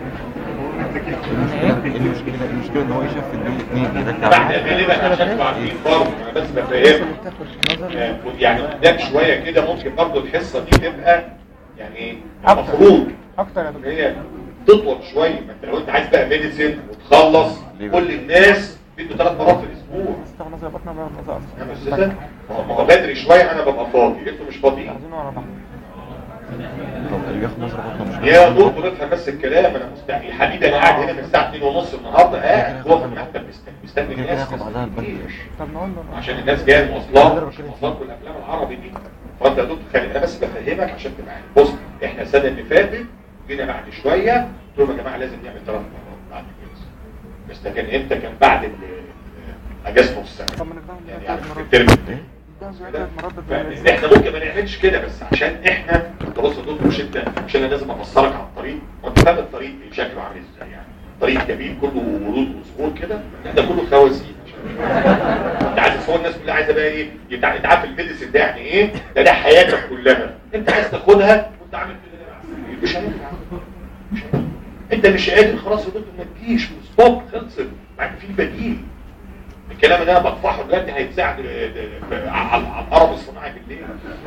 [SPEAKER 2] ايه المشكلة ايه المشكلة ان هو يشوف ان دي اثنين يرجع
[SPEAKER 1] بعد غالبا عشان تبقوا عارفين برضه انا بس
[SPEAKER 3] الناس
[SPEAKER 1] بفهمكم
[SPEAKER 3] اللي بتاخد نظر
[SPEAKER 1] آه، يعني قدام شويه كده ممكن برضه الحصه دي تبقى يعني
[SPEAKER 3] أكتر.
[SPEAKER 1] المفروض
[SPEAKER 3] اكتر يا
[SPEAKER 1] ان
[SPEAKER 3] دكتور
[SPEAKER 1] هي تطول شويه ما انت لو انت عايز بقى ميديسن وتخلص
[SPEAKER 2] ليه بقى؟
[SPEAKER 1] كل الناس بيدوا ثلاث مرات في الاسبوع
[SPEAKER 3] تاخد نظر بطنة بقى نظر
[SPEAKER 1] انا مش كده؟ ما هو- ما هو بدري شويه انا ببقى فاضي انتوا مش فاضيين
[SPEAKER 3] عايزين ورا بعض
[SPEAKER 2] طب اللي بياخد مصر بطنه مش
[SPEAKER 1] يا دكتور افهم بس الكلام انا مستحيل حبيبي انا قاعد هنا من الساعه 2 ونص النهارده قاعد جوه في المكتب مست- مستني
[SPEAKER 2] كده كده
[SPEAKER 1] الناس
[SPEAKER 2] ياخد بعدها البنك
[SPEAKER 3] طب نقول له
[SPEAKER 1] عشان الناس جايه المواصلات المواصلات والافلام العربي دي فانت يا دكتور خلي انا بس بفهمك عشان تبقى عارف بص احنا السنه اللي فاتت جينا بعد شويه قلت لهم يا جماعه لازم نعمل ثلاث مرات بعد كده بس ده كان امتى كان بعد ال- اجازه نص السنه
[SPEAKER 3] طب ما نقدر
[SPEAKER 1] يعني
[SPEAKER 3] نعمل
[SPEAKER 1] عارف
[SPEAKER 3] ثلاث مرات
[SPEAKER 1] الترم
[SPEAKER 2] ايه
[SPEAKER 3] نقدر ثلاث مرات
[SPEAKER 1] فإن احنا ممكن ما نعملش كده بس عشان احنا انت بص يا دكتور مش انت مش انا لازم افسرك على الطريق وانت فاهم الطريق شكله عامل ازاي يعني طريق جميل كله ورود وزهور كده لا، ده كله خوازيق انت عايز تصور الناس كلها عايزه بقى ايه انت انت عارف الميديسن ده يعني ايه ده ده حياتك كلها انت عايز تاخدها وانت عامل كده مش هينفع مش هينفع. انت مش قادر خلاص يا دكتور ما تجيش ستوب خلصت بعد في بديل الكلام اللي انا بطفحه دلوقتي هيتساعد آه، آه، على على القرب الصناعي بالليل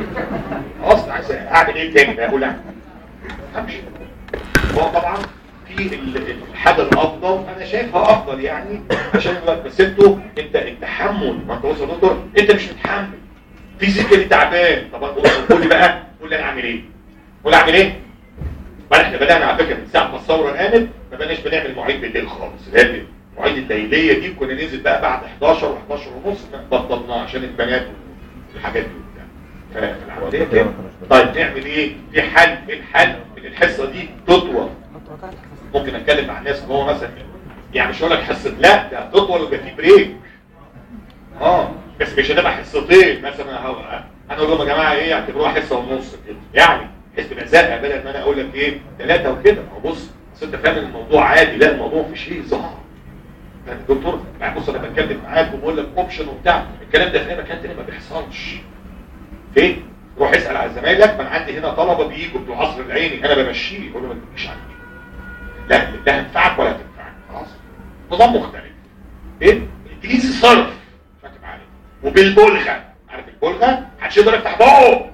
[SPEAKER 1] خلاص عايز اعمل ايه تاني بقى اقول امشي هو طبعا في دي ال- الحاجه الافضل انا شايفها افضل يعني عشان الوقت بس انتوا انت التحمل ما انت بص يا دكتور انت مش متحمل فيزيكالي تعبان طب قول لي بقى قول لي انا اعمل ايه قول لي اعمل ايه ما احنا بدانا على فكره من ساعه ما الثوره قامت ما بقناش بنعمل مواعيد بالليل خالص لان المواعيد الليليه دي كنا ننزل بقى بعد 11 و11 ونص بطلناها عشان البنات والحاجات دي وبتاع فالعمليه كده طيب نعمل ايه في حل ايه الحل ان الحصه دي تطول ممكن اتكلم مع الناس ان هو مثلا يعني مش هقول لك حصه لا ده تطول ويبقى في بريك اه بس مش هتبقى حصتين مثلا هو انا اقول لهم يا جماعه ايه اعتبروها حصه ونص كده يعني حس بمزاجها بدل ما انا اقول لك ايه ثلاثه وكده ما هو بص بس انت فاهم الموضوع عادي لا الموضوع في شيء ظاهر يعني دكتور يعني بص انا بتكلم معاك وبقول لك اوبشن وبتاع الكلام ده في اي مكان تاني ما بيحصلش ليه؟ روح اسال على زمايلك ما انا عندي هنا طلبه بييجوا بتوع عصر العيني انا بمشيه اقول له ما تجيش عني لا لا هتنفعك ولا هتنفعك خلاص نظام مختلف ايه؟ انجليزي صرف فاكر عليه وبالبلغه عارف البلغه محدش يقدر يفتح بقه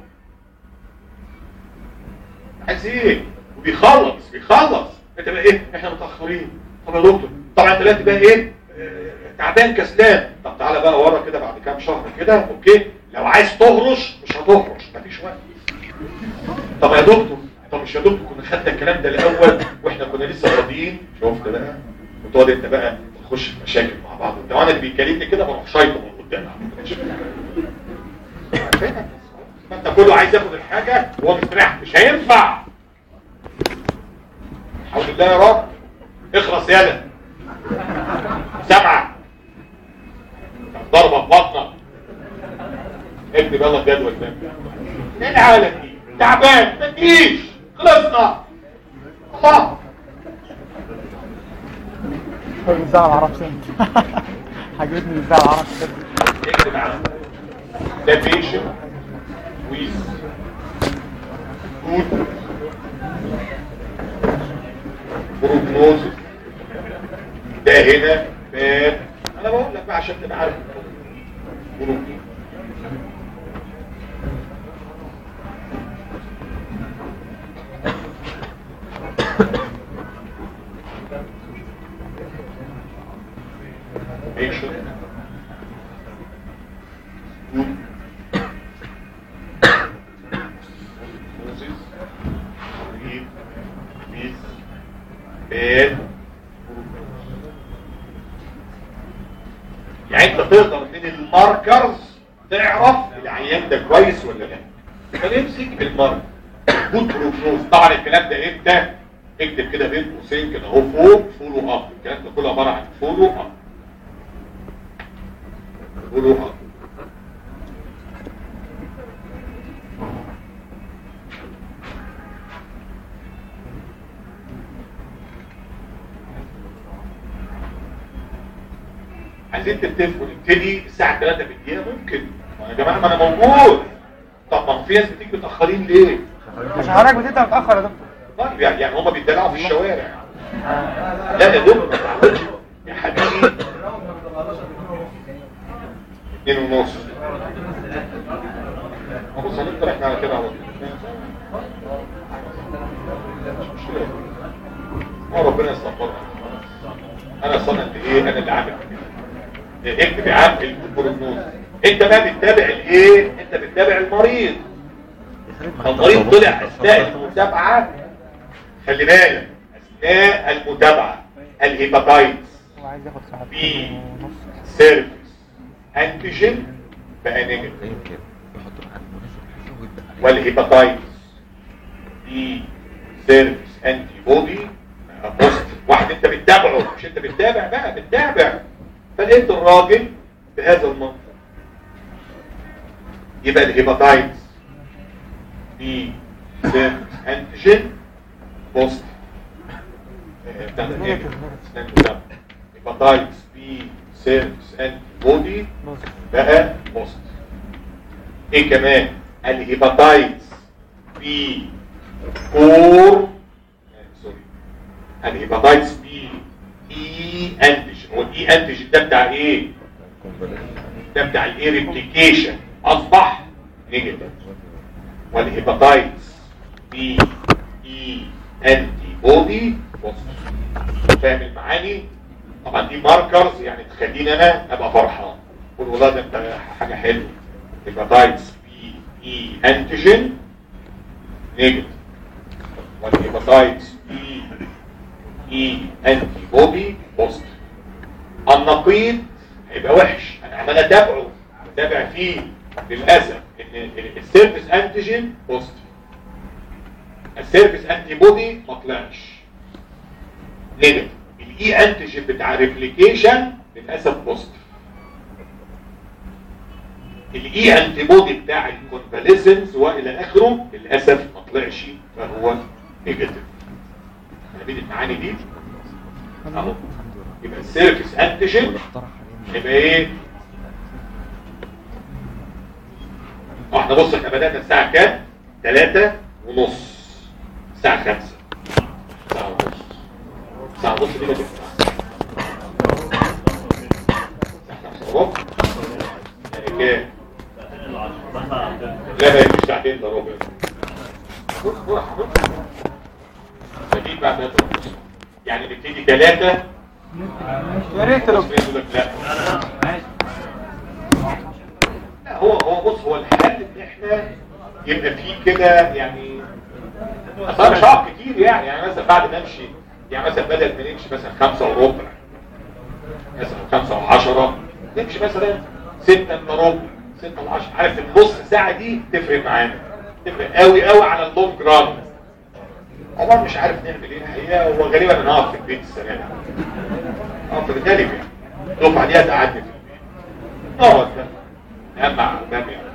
[SPEAKER 1] عايز ايه وبيخلص بيخلص انت بقى ايه احنا متاخرين طب يا دكتور طبعا انت دلوقتي بقى ايه آه، تعبان كسلان طب تعالى بقى ورا كده بعد كام شهر كده اوكي لو عايز تهرش مش هتهرش مفيش وقت طب يا دكتور طب مش يا دكتور كنا خدنا الكلام ده الاول واحنا كنا لسه راضيين شفت بقى وتقعد انت بقى تخش في مشاكل مع بعض انت وانا اللي بيكلمني كده بروح شايطه من قدام ما انت كله عايز ياخد الحاجه وهو مستريح مش هينفع الحمد لله يا رب اخلص يالا سبعه ضربه في بطنك اكتب يلا الجدول ده ايه العالم دي تعبان ما تجيش خلصنا الله
[SPEAKER 3] الإذاعة العرب سنت عجبتني الإذاعة العرب سنت
[SPEAKER 1] اكتب على ده بيشن ويز جود بروجنوزس ده هنا باب انا بقول لك بقى عشان تبقى عارف بروجنوز بيشن جود بروجنوزس ريد ويز باب يعني انت تقدر من الماركرز تعرف العيان ده كويس ولا لا فنمسك بالماركر جود بروجنوز طبعا الكلام ده امتى اكتب كده بين قوسين كده اهو فوق فولو اب الكلام ده كله عباره عن فولو اب فولو اب عايزين تتفقوا نبتدي الساعة 3 بالدقيقة ممكن ما يا جماعة ما انا موجود طب ما في ناس بتيجي متأخرين ليه؟
[SPEAKER 3] عشان حضرتك بتبدأ متأخر يا دكتور
[SPEAKER 1] طيب يعني يعني هما بيتدلعوا في الشوارع لا يا دكتور ما تعودش يا حبيبي اتنين ونص ما بص هنفضل احنا على كده اهو مش مشكلة هو ربنا يصبرنا انا صنع انت ايه انا اللي عامل كده اكتب يا عم البروجنوز انت بقى بتتابع الايه انت بتتابع المريض المريض طلع اثناء المتابعه خلي بالك اثناء المتابعه الهيباتايتس
[SPEAKER 3] هو عايز ياخد ساعتين
[SPEAKER 1] بي
[SPEAKER 3] ونص
[SPEAKER 1] سيرفيس انتيجين بقى نيجاتيف
[SPEAKER 2] يمكن يحط معاك مناسب الحصه ويبدا عليه.
[SPEAKER 1] والهيباتايتس بي سيرفيس انتي بودي بوست واحد انت بتتابعه مش انت بتتابع بقى بتتابع فلقيت الراجل بهذا المنظر يبقى الهيباتايتس بي سيرفيس انتيجين بوست هيباتايتس بي سيرفيس انتي بودي
[SPEAKER 3] بص
[SPEAKER 1] بقى بوست ايه كمان الهيباتايتس بي كور آه، سوري الهيباتايتس بي اي انتيجين هو الاي انتيجين ده بتاع ايه ده بتاع الايه ريبليكيشن اصبح نيجاتيف والهيباتايتس بي اي انتي بودي بوزيتيف فاهم المعاني طبعا دي ماركرز يعني تخليني انا ابقى فرحان قول والله ده انت حاجه حلوه هيباتايتس بي اي انتيجين نيجاتيف والهيباتايتس بي اي انتي بودي بوزيتيف النقيض هيبقى وحش انا عمال اتابعه اتابع فيه للاسف ان السيرفيس انتيجين بوزيتيف السيرفيس انتي بودي ما طلعش نيجاتيف الاي انتيجين بتاع ريبليكيشن للاسف بوزيتيف الاي انتي بودي بتاع الكونفاليسنس والى اخره للاسف ما طلعش فهو نيجاتيف فاهمين المعاني دي اهو يبقى السيرفيس انتيجين يبقى ايه احنا بص احنا بدأنا الساعة كام؟ تلاتة ونص الساعة خمسة ساعة ونص ساعة ونص دي ما تنفع الساعة خمسة وربع يعني كام؟ لا ما يجيش ساعتين الا ربع بص بص بص نجيب بعد تلاتة ونص يعني نبتدي تلاتة
[SPEAKER 3] يا ريت لو
[SPEAKER 1] يقول لك لا لا هو هو بص هو الحل ان احنا يبقى فيه كده يعني اصلا مش هقعد كتير يعني يعني مثلا بعد ما امشي يعني مثلا بدل ما نمشي مثلا خمسة وربع مثلا خمسة وعشرة نمشي مثلا ستة الا ربع ستة وعشرة عارف النص ساعة دي تفرق معانا تفرق قوي قوي على اللونج ران طبعا مش عارف نعمل ايه الحقيقة هو غالبا انا هقعد في البيت السنة دي اه في الغالب يعني الدفعة دي هتقعدني في البيت اقعد بقى نعم مع الباب يعني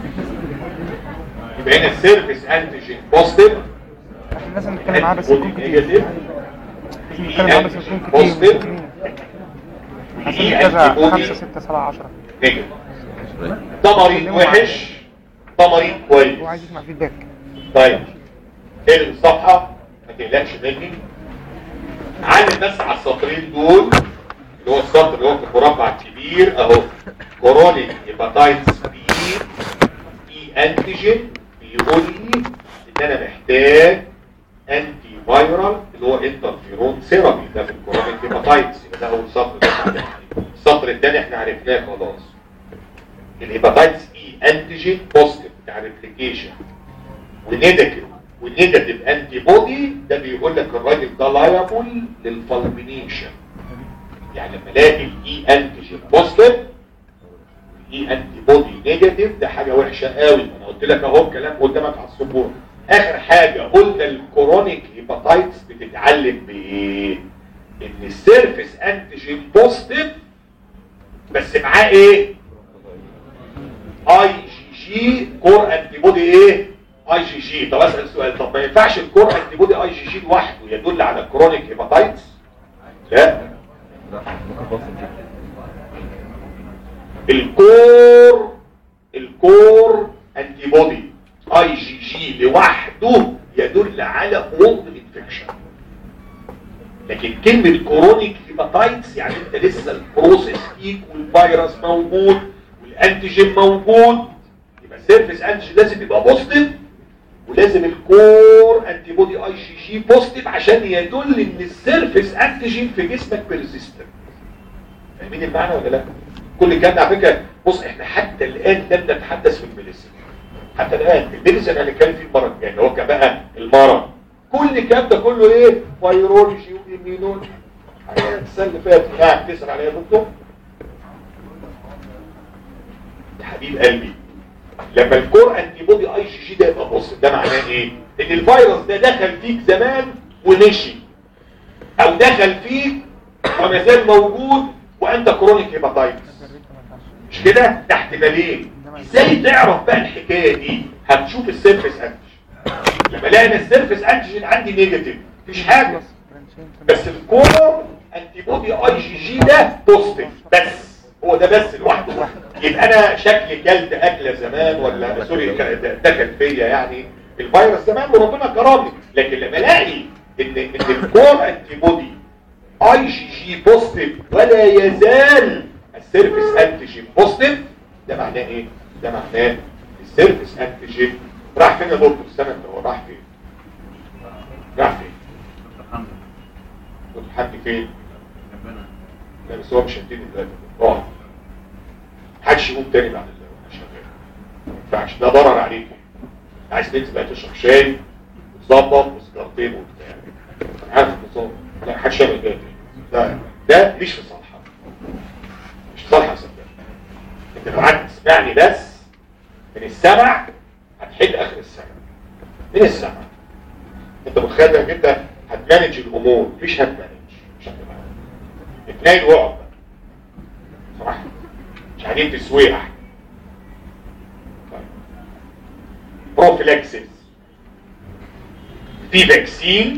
[SPEAKER 1] يبقى هنا السيرفيس انتيجين بوزيتيف
[SPEAKER 3] عشان لازم نتكلم معاه بس يكون كتير
[SPEAKER 1] نيجاتيف
[SPEAKER 3] لازم نتكلم معاه بس يكون كتير عشان كذا خمسة ستة سبعة عشرة
[SPEAKER 1] نيجاتيف ده مريض وحش ده مريض كويس
[SPEAKER 3] هو عايز يسمع فيدباك
[SPEAKER 1] طيب اقلب الصفحة ما تقلقش مني علم بس على السطرين دول اللي هو السطر اللي هو في المربع الكبير اهو كورونيك هيباتايتس بي اي انتيجين بيقول لي ان انا محتاج انتي فايرال اللي هو انترفيرون سيرابي ده في الكورونيك هيباتايتس يبقى ده اول سطر ده احنا عارفينه. السطر الثاني احنا عرفناه خلاص الهيباتايتس اي انتيجين بوزيتيف بتاع ريبليكيشن ونيجاتيف والنيجاتيف انتي بودي ده بيقول لك الراجل ده لايبل للفالمينيشن يعني لما الاقي الاي انتيجين بوزيتيف الاي انتي بودي نيجاتيف ده حاجه وحشه قوي انا قلت لك اهو الكلام قدامك على السبوره اخر حاجه قلنا الكورونيك هيباتايتس بتتعلم بايه ان السيرفيس انتيجين بوزيتيف بس معاه ايه اي جي جي كور انتي بودي ايه اي جي جي طب اسال سؤال طب ما ينفعش الكور انتي بودي اي جي جي لوحده يدل على الكرونيك هيباتايتس لا
[SPEAKER 2] لا ممكن توصل كده
[SPEAKER 1] الكور الكور انتي بودي اي جي جي لوحده يدل على وولد انفكشن لكن كلمة كرونيك هيباتايتس يعني انت لسه البروسيس فيك والفيروس موجود والانتيجين موجود يبقى السيرفيس انتيجين لازم يبقى بوزيتيف ولازم الكور انتي بودي اي جي جي بوزيتيف عشان يدل ان السيرفيس انتيجين في جسمك بيرسيستنت فاهمين المعنى ولا لا كل الكلام ده على فكره بص احنا حتى الان لم نتحدث في الميديسين حتى الان الميديسين هنتكلم فيه المره الجايه اللي هو كبقى المرض كل الكلام ده كله ايه فيرولوجي واميونولوجي حاجات السنه اللي فاتت قاعد تسال عليها يا دكتور يا حبيب قلبي لما الكور انتي بودي اي جي جي ده يبقى بص ده معناه ايه ان الفيروس ده دخل فيك زمان ومشي او دخل فيك وما زال موجود وانت كرونيك هيباتايتس مش كده ده احتمالين ازاي تعرف بقى الحكايه دي هتشوف السيرفيس انتيجين لما الاقي ان السيرفيس انتيجين عندي نيجاتيف مفيش حاجه بس الكور انتي بودي اي جي جي ده بوزيتيف بس هو ده بس لوحده يبقى انا شكلي كلت اكله زمان ولا سوري ك- دخل فيا يعني الفيروس زمان وربنا كرمني لكن لما الاقي ان ان الكور انتي بودي اي جي جي بوزيتيف ولا يزال السيرفيس انتيجين بوزيتيف ده معناه ايه ده معناه السيرفيس انتيجين راح فين يا دكتور استنى انت هو راح فين راح فين حد فين لا بس هو مش هيبتدي دلوقتي اقعد محدش يقوم تاني بعد ال- الشغال ما ينفعش ده ضرر عليك عايز تنزل بقى تشرب شاي وتظبط وسيجارتين وبتاع انا عارف النظام لا محدش يعمل كده تاني. ده ده مش في صالحك مش في صالحك صدقني انت لو قعدت تسمعني بس من السمع هتحل اخر السنه من السمع انت متخيل انك انت هتمانج الامور مش هتمانج مش هتمانج اتنين واقعد بقى صراحه مش قاعدين تسويق احنا بروفيلاكسيس في فاكسين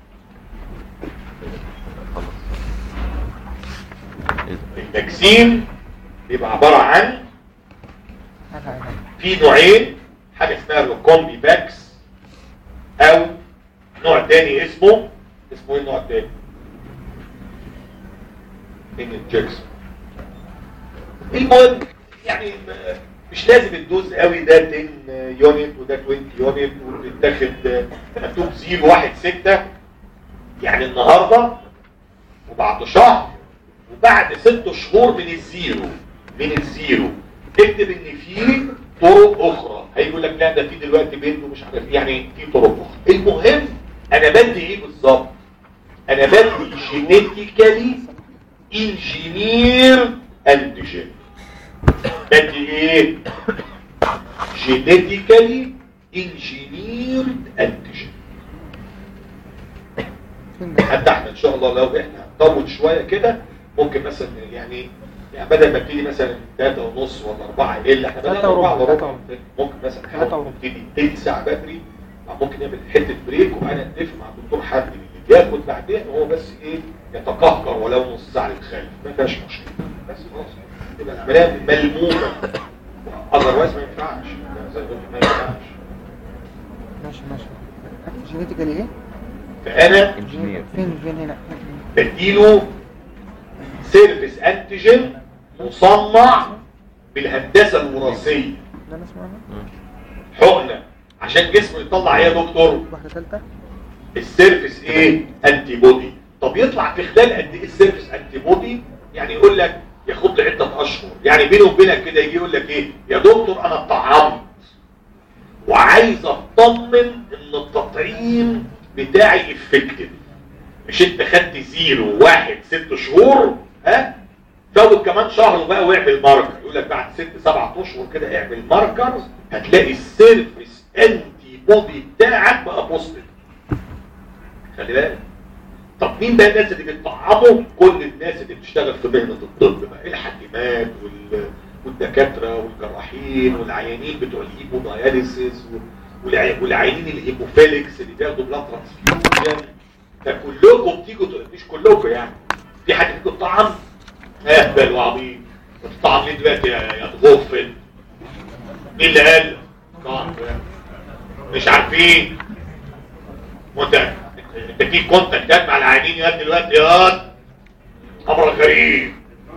[SPEAKER 1] الفاكسين بيبقى عبارة عن في نوعين حاجة اسمها الكومبي باكس او نوع تاني اسمه اسمه ايه النوع التاني انجكشن المهم يعني م- مش لازم الدوز قوي ده 10 يونت وده 20 يونت وبتاخد مكتوب 0 1 6 يعني النهارده وبعد شهر وبعد ست شهور من الزيرو من الزيرو اكتب ان في طرق اخرى هيقول لك لا ده في دلوقتي بنت ومش عارف إيه، يعني في طرق اخرى المهم انا بدي ايه بالظبط انا بدي جينيتيكالي انجينير انتيجين بدي ايه جينيتيكالي انجينير انتيجين حتى احنا ان شاء الله لو احنا هنطول شويه كده ممكن مثلا يعني يعني بدل ما ابتدي مثلا 3 ونص ولا 4 الا احنا بدل
[SPEAKER 3] تلاتة وربع،
[SPEAKER 1] 4
[SPEAKER 3] تلاتة
[SPEAKER 1] وربع
[SPEAKER 3] وربع.
[SPEAKER 1] ممكن مثلا
[SPEAKER 3] تلاتة
[SPEAKER 1] نحاول
[SPEAKER 3] وربع.
[SPEAKER 1] نبتدي تلت ساعه بدري أو ممكن نعمل حته بريك وبعدين نتفق مع الدكتور حد اللي بياخد بعدين هو بس ايه يتقهقر ولو نص ساعه للخلف ما فيهاش مشكله بس خلاص تبقى العمليه ملمومه اذروايز ما ينفعش زي ما قلت ما ينفعش
[SPEAKER 3] ماشي ماشي جينيتيكالي ايه؟
[SPEAKER 1] فانا
[SPEAKER 2] انجينير
[SPEAKER 3] فين فين هنا؟
[SPEAKER 1] بديله سيرفيس انتيجين مصنع بالهندسه الوراثيه
[SPEAKER 3] ده انا اسمه
[SPEAKER 1] حقنه عشان جسمه يطلع ايه يا دكتور
[SPEAKER 3] واحدة ثالثة
[SPEAKER 1] السيرفيس ايه انتي بودي طب يطلع في خلال قد ايه السيرفيس انتي بودي يعني يقول لك ياخد له عده اشهر يعني بينه وبينك كده يجي يقول لك ايه يا دكتور انا اتطعمت وعايز اطمن ان التطعيم بتاعي افكتيف مش انت خدت زيرو واحد ست شهور ها فوت كمان شهر وبقى واعمل ماركر يقول لك بعد ست سبعة اشهر كده اعمل ماركر هتلاقي السيرفيس انتي بودي بتاعك بقى بوزيتيف خلي بالك طب مين بقى الناس اللي بتطعموا كل الناس اللي بتشتغل في مهنه الطب بقى الحكيمات وال... والدكاتره والجراحين والعيانين بتوع الهيموداياليسيس والع... والعيانين الهيموفيليكس اللي بياخدوا بلاد ترانسفيوجن ده كلكم بتيجوا ت- مش كلكم يعني في حد فيكم طعم اهبل وعبيط بتطعم ليه دلوقتي يا يا تغفل مين اللي قال طعم مش عارفين وانت انت في كونتاكتات مع العيانين يا دلوقتي يا امر غريب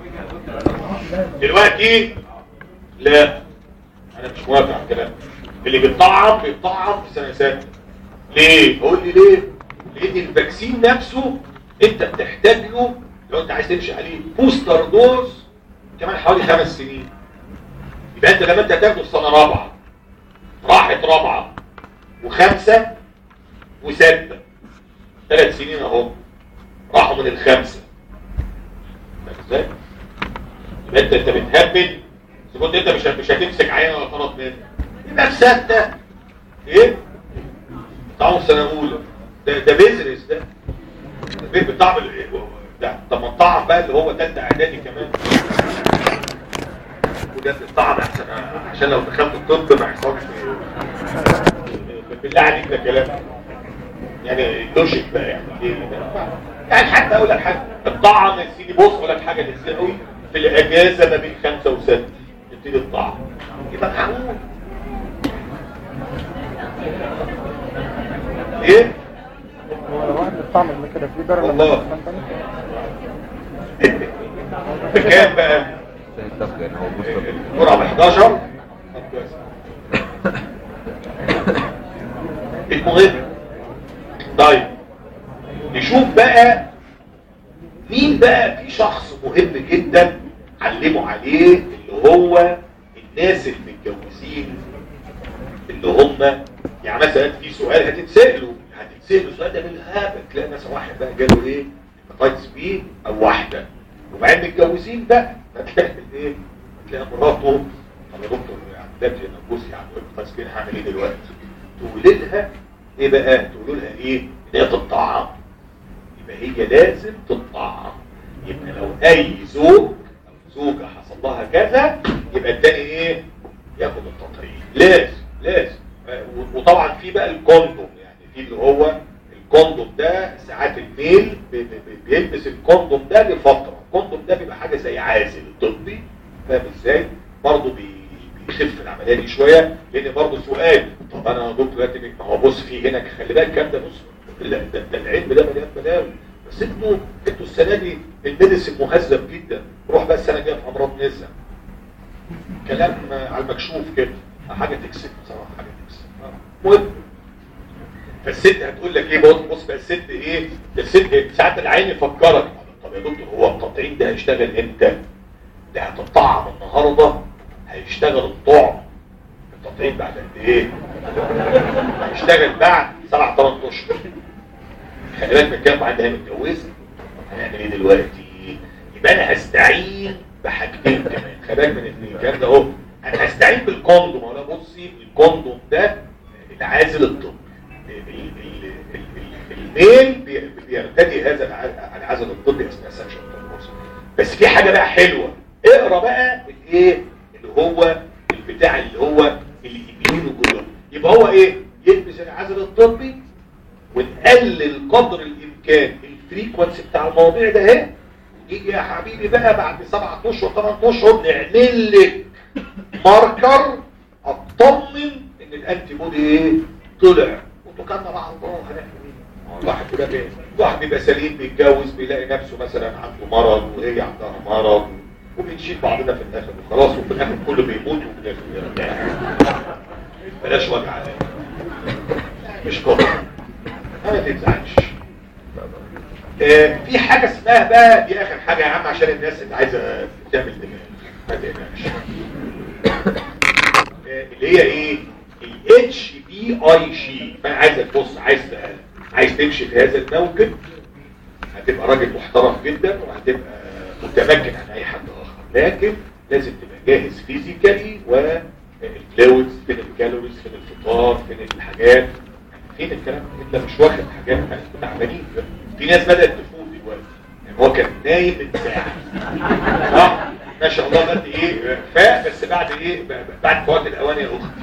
[SPEAKER 1] دلوقتي لا انا مش موافق على الكلام اللي بيطعم بيطعم في سنه سنه ليه قول لي ليه لان الفاكسين نفسه انت بتحتاج له لو انت عايز تمشي عليه بوستر دوز كمان حوالي خمس سنين يبقى انت لما انت هتاخده في سنه رابعه راحت رابعه وخمسه وسته ثلاث سنين اهو راحوا من الخمسه فاهم ازاي؟ يبقى انت انت بتهبل اذا كنت انت مش مش هتمسك عينه ولا طرف منها يبقى في سته ايه؟ طعم سنه اولى ده ده بيزنس ده ده بطعم ال- ده طب ما الطعم بقى اللي هو تالتة اعدادي كمان وده الطعم عشان عشان لو دخلت الطب ما يحصلش بالله عليك ده كلام يعني لوجيك بقى يعني إيه ده؟ يعني حتى اقول لك حاجه الطعم يا سيدي بص اقول لك حاجه لسه قوي في الاجازه ما بين خمسه وسته يبتدي الطعم يبقى معقول ايه؟
[SPEAKER 3] هو لو واحد بيطعم قبل كده في ضرر
[SPEAKER 1] والله.
[SPEAKER 3] لما يطعم تاني؟
[SPEAKER 1] بكام بقى؟
[SPEAKER 2] التاسك يعني هو بوستر
[SPEAKER 1] الجرعه ب 11 طب كويس. المهم طيب نشوف بقى مين بقى في شخص مهم جدا علموا عليه اللي هو الناس المتجوزين اللي هم يعني مثلا في سؤال هتتسألوا هتتسألوا السؤال ده بالهبل تلاقي مثلا واحد بقى جاله ايه هيباتايتس بي او واحده وبعدين متجوزين بقى فتلاقي ايه تلاقي مراته طب يا دكتور يعني ده انا جوزي عنده هيباتايتس بي هعمل ايه دلوقتي تقول لها ايه بقى تقول لها ايه ان هي تطعم يبقى هي لازم تطعم يبقى لو اي زوج او زوجه حصل لها كذا يبقى التاني ايه ياخد التطعيم لازم لازم آه، وطبعا في بقى الكوندوم يعني في اللي هو الكوندوم ده ساعات الميل بي- بي- بيلبس الكوندوم ده لفتره الكوندوم ده بيبقى حاجه زي عازل طبي فاهم ازاي برضه بي بيخف العمليه دي شويه لان برضه سؤال طب انا يا دكتور دلوقتي ما هو بص في هنا خلي بالك الكلام ده بص لا ده, ده العلم ده مليان بلاوي بس انتوا انتوا السنه دي الميديسن مهذب جدا روح بقى السنه الجايه في امراض نسا كلام آه، على المكشوف كده حاجه تكسب بصراحه حاجه تكسب آه. المهم فالست هتقول لك ايه بص بص بقى الست ايه ده الست ساعات العين يفكرك طب يا دكتور هو التطعيم ده هيشتغل امتى ده هتطعم النهارده هيشتغل الطعم التطعيم بعد قد ايه هيشتغل بعد سبع ثمان اشهر خلي بالك من كام واحده هي متجوزه هنعمل ايه دلوقتي يبقى انا هستعين بحاجتين كمان خلي بالك من الكلام ده اهو انا هستعين بالكوندوم ولا بصي الكوندوم ده العازل الطبي ال- ال- ال- ال- الميل بي- بيرتدي هذا الع- العازل الطبي اثناء سكشن التنفس بس في حاجه بقى حلوه اقرا بقى الايه اللي هو البتاع اللي هو الاميونو كله يبقى هو ايه يلبس العازل الطبي ونقلل قدر الامكان الفريكونسي بتاع المواضيع ده اهي ونيجي يا حبيبي بقى بعد سبعة اشهر ثمان اشهر نعمل لك ماركر اطمن ان الانتي بودي ايه طلع وتوكلنا مع الله هنعمل ايه هو الواحد كده بي- الواحد بيبقى سليم بيتجوز بيلاقي نفسه مثلا عنده مرض وهي عندها مرض وبنشيل بعضنا في الاخر وخلاص وفي الاخر كله بيموت وفي الاخر يرجع بلاش وجع قلب. مش قدر ما تزعلش آه، في حاجة اسمها بقى دي اخر حاجة يا عم عشان الناس اللي عايزة تعمل دماغ ما تقلقش آه، اللي هي ايه ال HBIG فانا عايزك بص عايز عايز تمشي في هذا الموكب هتبقى راجل محترم جدا وهتبقى متمكن عن اي حد اخر لكن لازم تبقى جاهز فيزيكالي والفلويدز فين الكالوريز فين الفطار فين الحاجات فين الكلام انت مش واخد حاجات احنا تعبانين في ناس بدات تفوق دلوقتي يعني هو كان نايم من ساعه صح ما شاء الله بدأت ايه فاق بس بعد ايه بعد فوات الاوان يا اختي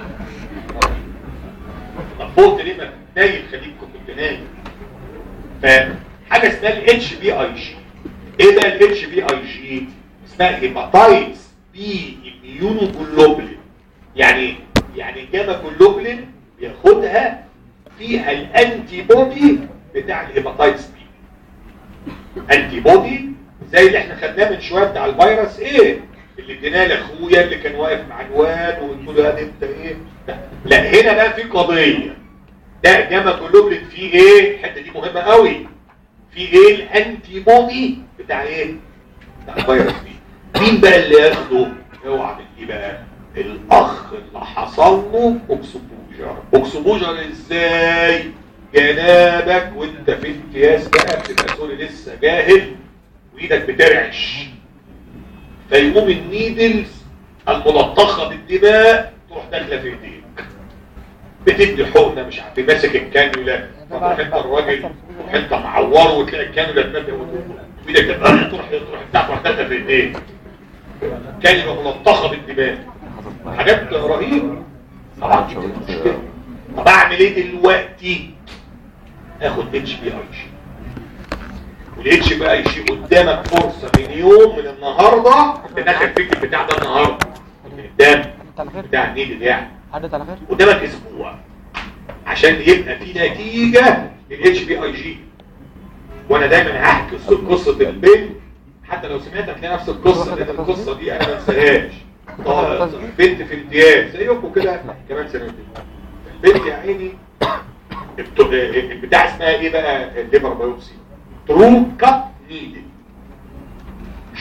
[SPEAKER 1] طب فوقت ليه ما نايم خليك كنت نايم فحاجه اسمها الاتش بي اي جي ايه بقى الاتش بي اي جي اسمها هيباتايتس بي اميونوجلوبولين يعني يعني جاما جلوبولين بياخدها فيها الانتي بودي بتاع الهيباتايتس بي انتي بودي زي اللي احنا خدناه من شويه بتاع الفيروس ايه اللي اديناه لاخويا اللي كان واقف مع الواد وقلت له انت ايه لا. لا هنا بقى في قضيه ده جاما جلوبولين فيه ايه الحته دي مهمه قوي في ايه الانتي بودي بتاع ايه بتاع الفيروس دي مين بقى اللي ياخده اوعى من ايه بقى الاخ اللي حصل له اكسبوجر اكسبوجر ازاي جنابك وانت في امتياز بقى بتبقى سوري لسه جاهل وايدك بترعش فيقوم النيدلز الملطخه بالدماء تروح داخله في ايديك بتدي حقنه مش عارف ماسك الكانيولا تروح انت الراجل تروح انت معوره وتلاقي الكانيولا تمد وايدك تبقى تروح تروح بتاع تروح داخله في ايديك كانيولا ملطخه بالدماء حاجات رهيبه طبعا دي مشكله طب اعمل ايه دلوقتي اخد اتش بي اي جي والاتش بي اي جي قدامك فرصه من يوم من النهارده تناخد فيك البتاع ده النهارده قدام
[SPEAKER 3] على خير
[SPEAKER 1] بتاع النيل يعني
[SPEAKER 3] عدت على خير
[SPEAKER 1] قدامك اسبوع عشان يبقى في نتيجه للاتش بي اي جي وانا دايما هحكي قصه البنت حتى لو سمعت هتلاقي نفس القصه لان القصه دي انا ما انساهاش طالع بنت في امتياز زيكم كده كمان سنتين البنت يا عيني البت- البتاع اسمها ايه بقى الليفر بايوبسي ترو كات نيدل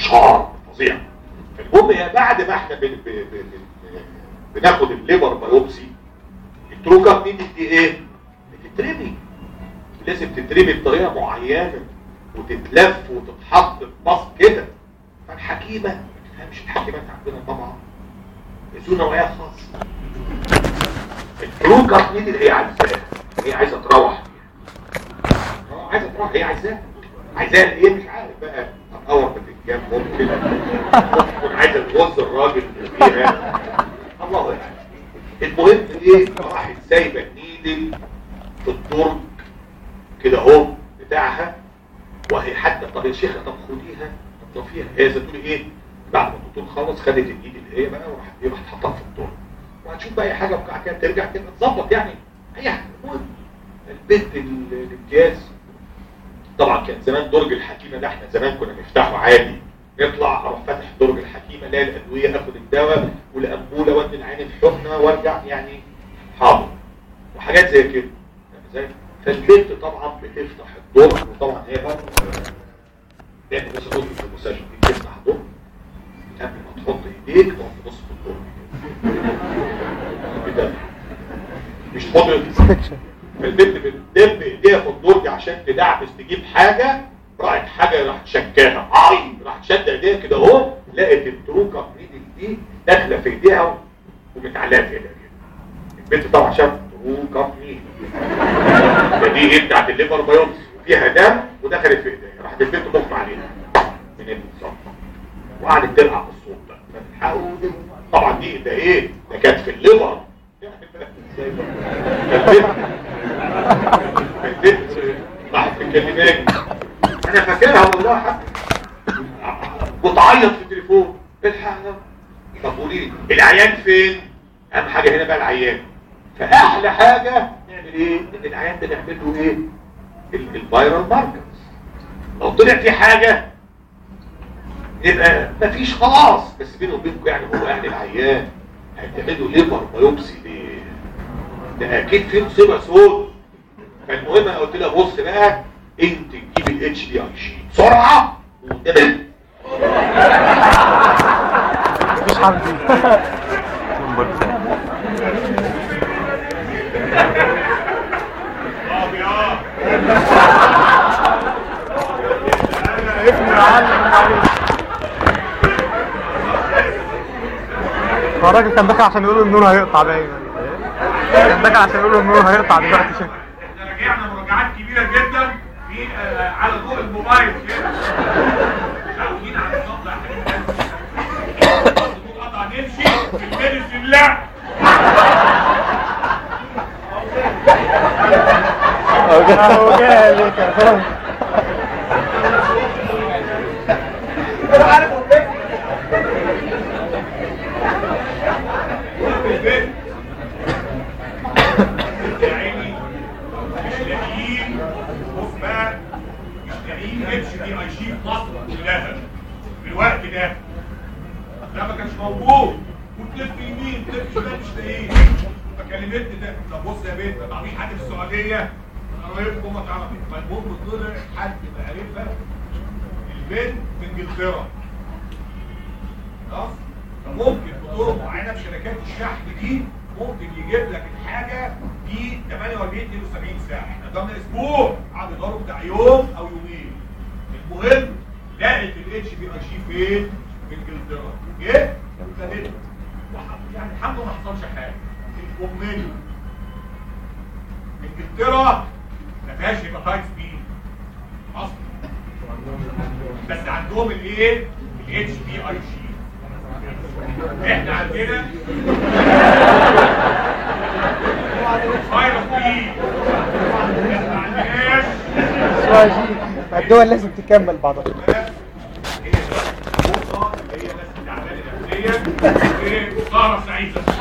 [SPEAKER 1] شعر فظيع المهم يا بعد ما احنا بن... ب... ب... ب... بناخد الليبر بايوبسي التروكا بتدي دي ايه بتترمي لازم تترمي بطريقه معينه وتتلف وتتحط في باص كده فالحكيمه ما تفهمش الحكيمات عندنا طبعا ذو نوعيه خاصه التروكا بتدي هي عايزاها هي عايزه تروح اه عايزه تروح هي عايزاها عايزاها ايه مش عارف بقى هتقور بتتجاب ممكن ممكن تكون عايزه توصل الراجل فيها الله يعلم المهم ايه راحت سايبه النيدل في الدرج كده اهو بتاعها وهي حتى طب يا شيخه طب خديها طب فيها هي زي تقول ايه بعد ما الدكتور خلص خدت النيدل اللي هي بقى وراحت ايه راحت حطها في الدرج وهتشوف بقى اي حاجه وبتاع كده ترجع كده تظبط يعني اي حاجه المهم البنت ال- الامتياز طبعا كان زمان درج الحكيمه ده احنا زمان كنا نفتحه عادي نطلع اروح فاتح درج الحكيمه الاقي الادويه اخد الدواء والامبوله وادي العين في حقنه وارجع يعني حاضر وحاجات زي كده فاهم ازاي؟ فالبنت طبعا بتفتح الدرج وطبعا هي برضه يعني بس تدخل في المستشفى دي تفتح الدرج قبل ما تحط ايديك تقعد تبص في الدرج كده كده مش تحط
[SPEAKER 3] انسبكشن
[SPEAKER 1] فالبنت بتدب ايديها في الدرج عشان تدعبس تجيب حاجه راحت حاجه راحت شكاها اي راحت شد ايديها كده اهو لقت التروكه نيدل دي داخله في ايديها ومتعلقه في ايديها كده البنت طبعا شافت تروكه نيدل ده دي ايه بتاعت الليفر بايوبسي وفيها دم ودخلت في ايديها راحت البنت مغمى عليها من الصدمه وقعدت تلعب بالصوت ده فالحقوا طبعا دي ده ايه ده كانت في الليفر فالبنت البنت راحت تكلماني انا فاكرها والله حق وتعيط في التليفون الحقنا طب قولي لي العيان فين اهم حاجه هنا بقى العيان فاحلى حاجه نعمل ايه ان العيان ده نعمل له ايه ال- الفيرال ماركرز لو طلع في حاجه يبقى مفيش خلاص بس بينه وبينكم يعني هو اهل العيان هتعملوا ليفر بايوبسي ليه ده اكيد في مصيبه سود فالمهم انا قلت لها بص بقى انت تجيبي الاتش دي اي شي بسرعه وقدام
[SPEAKER 3] مفيش حل
[SPEAKER 2] نمبر ثاني
[SPEAKER 3] ابني معلم عليك هو الراجل كان داخل عشان يقول النور هيقطع باين كان داخل عشان يقول النور هيقطع دلوقتي شكله
[SPEAKER 4] احنا راجعنا مراجعات كبيره جدا في آه، على ضوء الموبايل كده متعودين على النقطه يا حبيبي الضوء قطع نمشي في الميديسن لا
[SPEAKER 3] اهو جاي عليك يا فرنك
[SPEAKER 4] في البيت يا عيني مش لاقيين بص بقى مش لاقيين اتش دي اي شي في مصر كلها في الوقت ده ده ما كانش موجود وتلف يمين تلف شمال مش لاقيين فكلمتني ده طب بص يا بنت طب مين حد في السعوديه قرايبكم ما تعرفين فالمهم طلع حد معرفه البنت من انجلترا خلاص فممكن بطرق معينه في شركات الشحن دي ممكن يجيب لك الحاجه في 48 72 ساعه احنا قدامنا اسبوع قعد يدوروا بتاع يوم او يومين المهم لقت الاتش بي اي شي فين في انجلترا جه وخدته وح- يعني الحمد لله ما حصلش حاجه الكوميديو انجلترا ما فيهاش هيباتايتس بي اصلا بس عندهم الايه الاتش بي اي شي احنا عندنا فيروس بي بس ما عندناش
[SPEAKER 3] سواجي الدول لازم تكمل بعضها
[SPEAKER 4] هي بس النقطة اللي هي ناس تعبانة نفسيا ايه سهرة سعيدة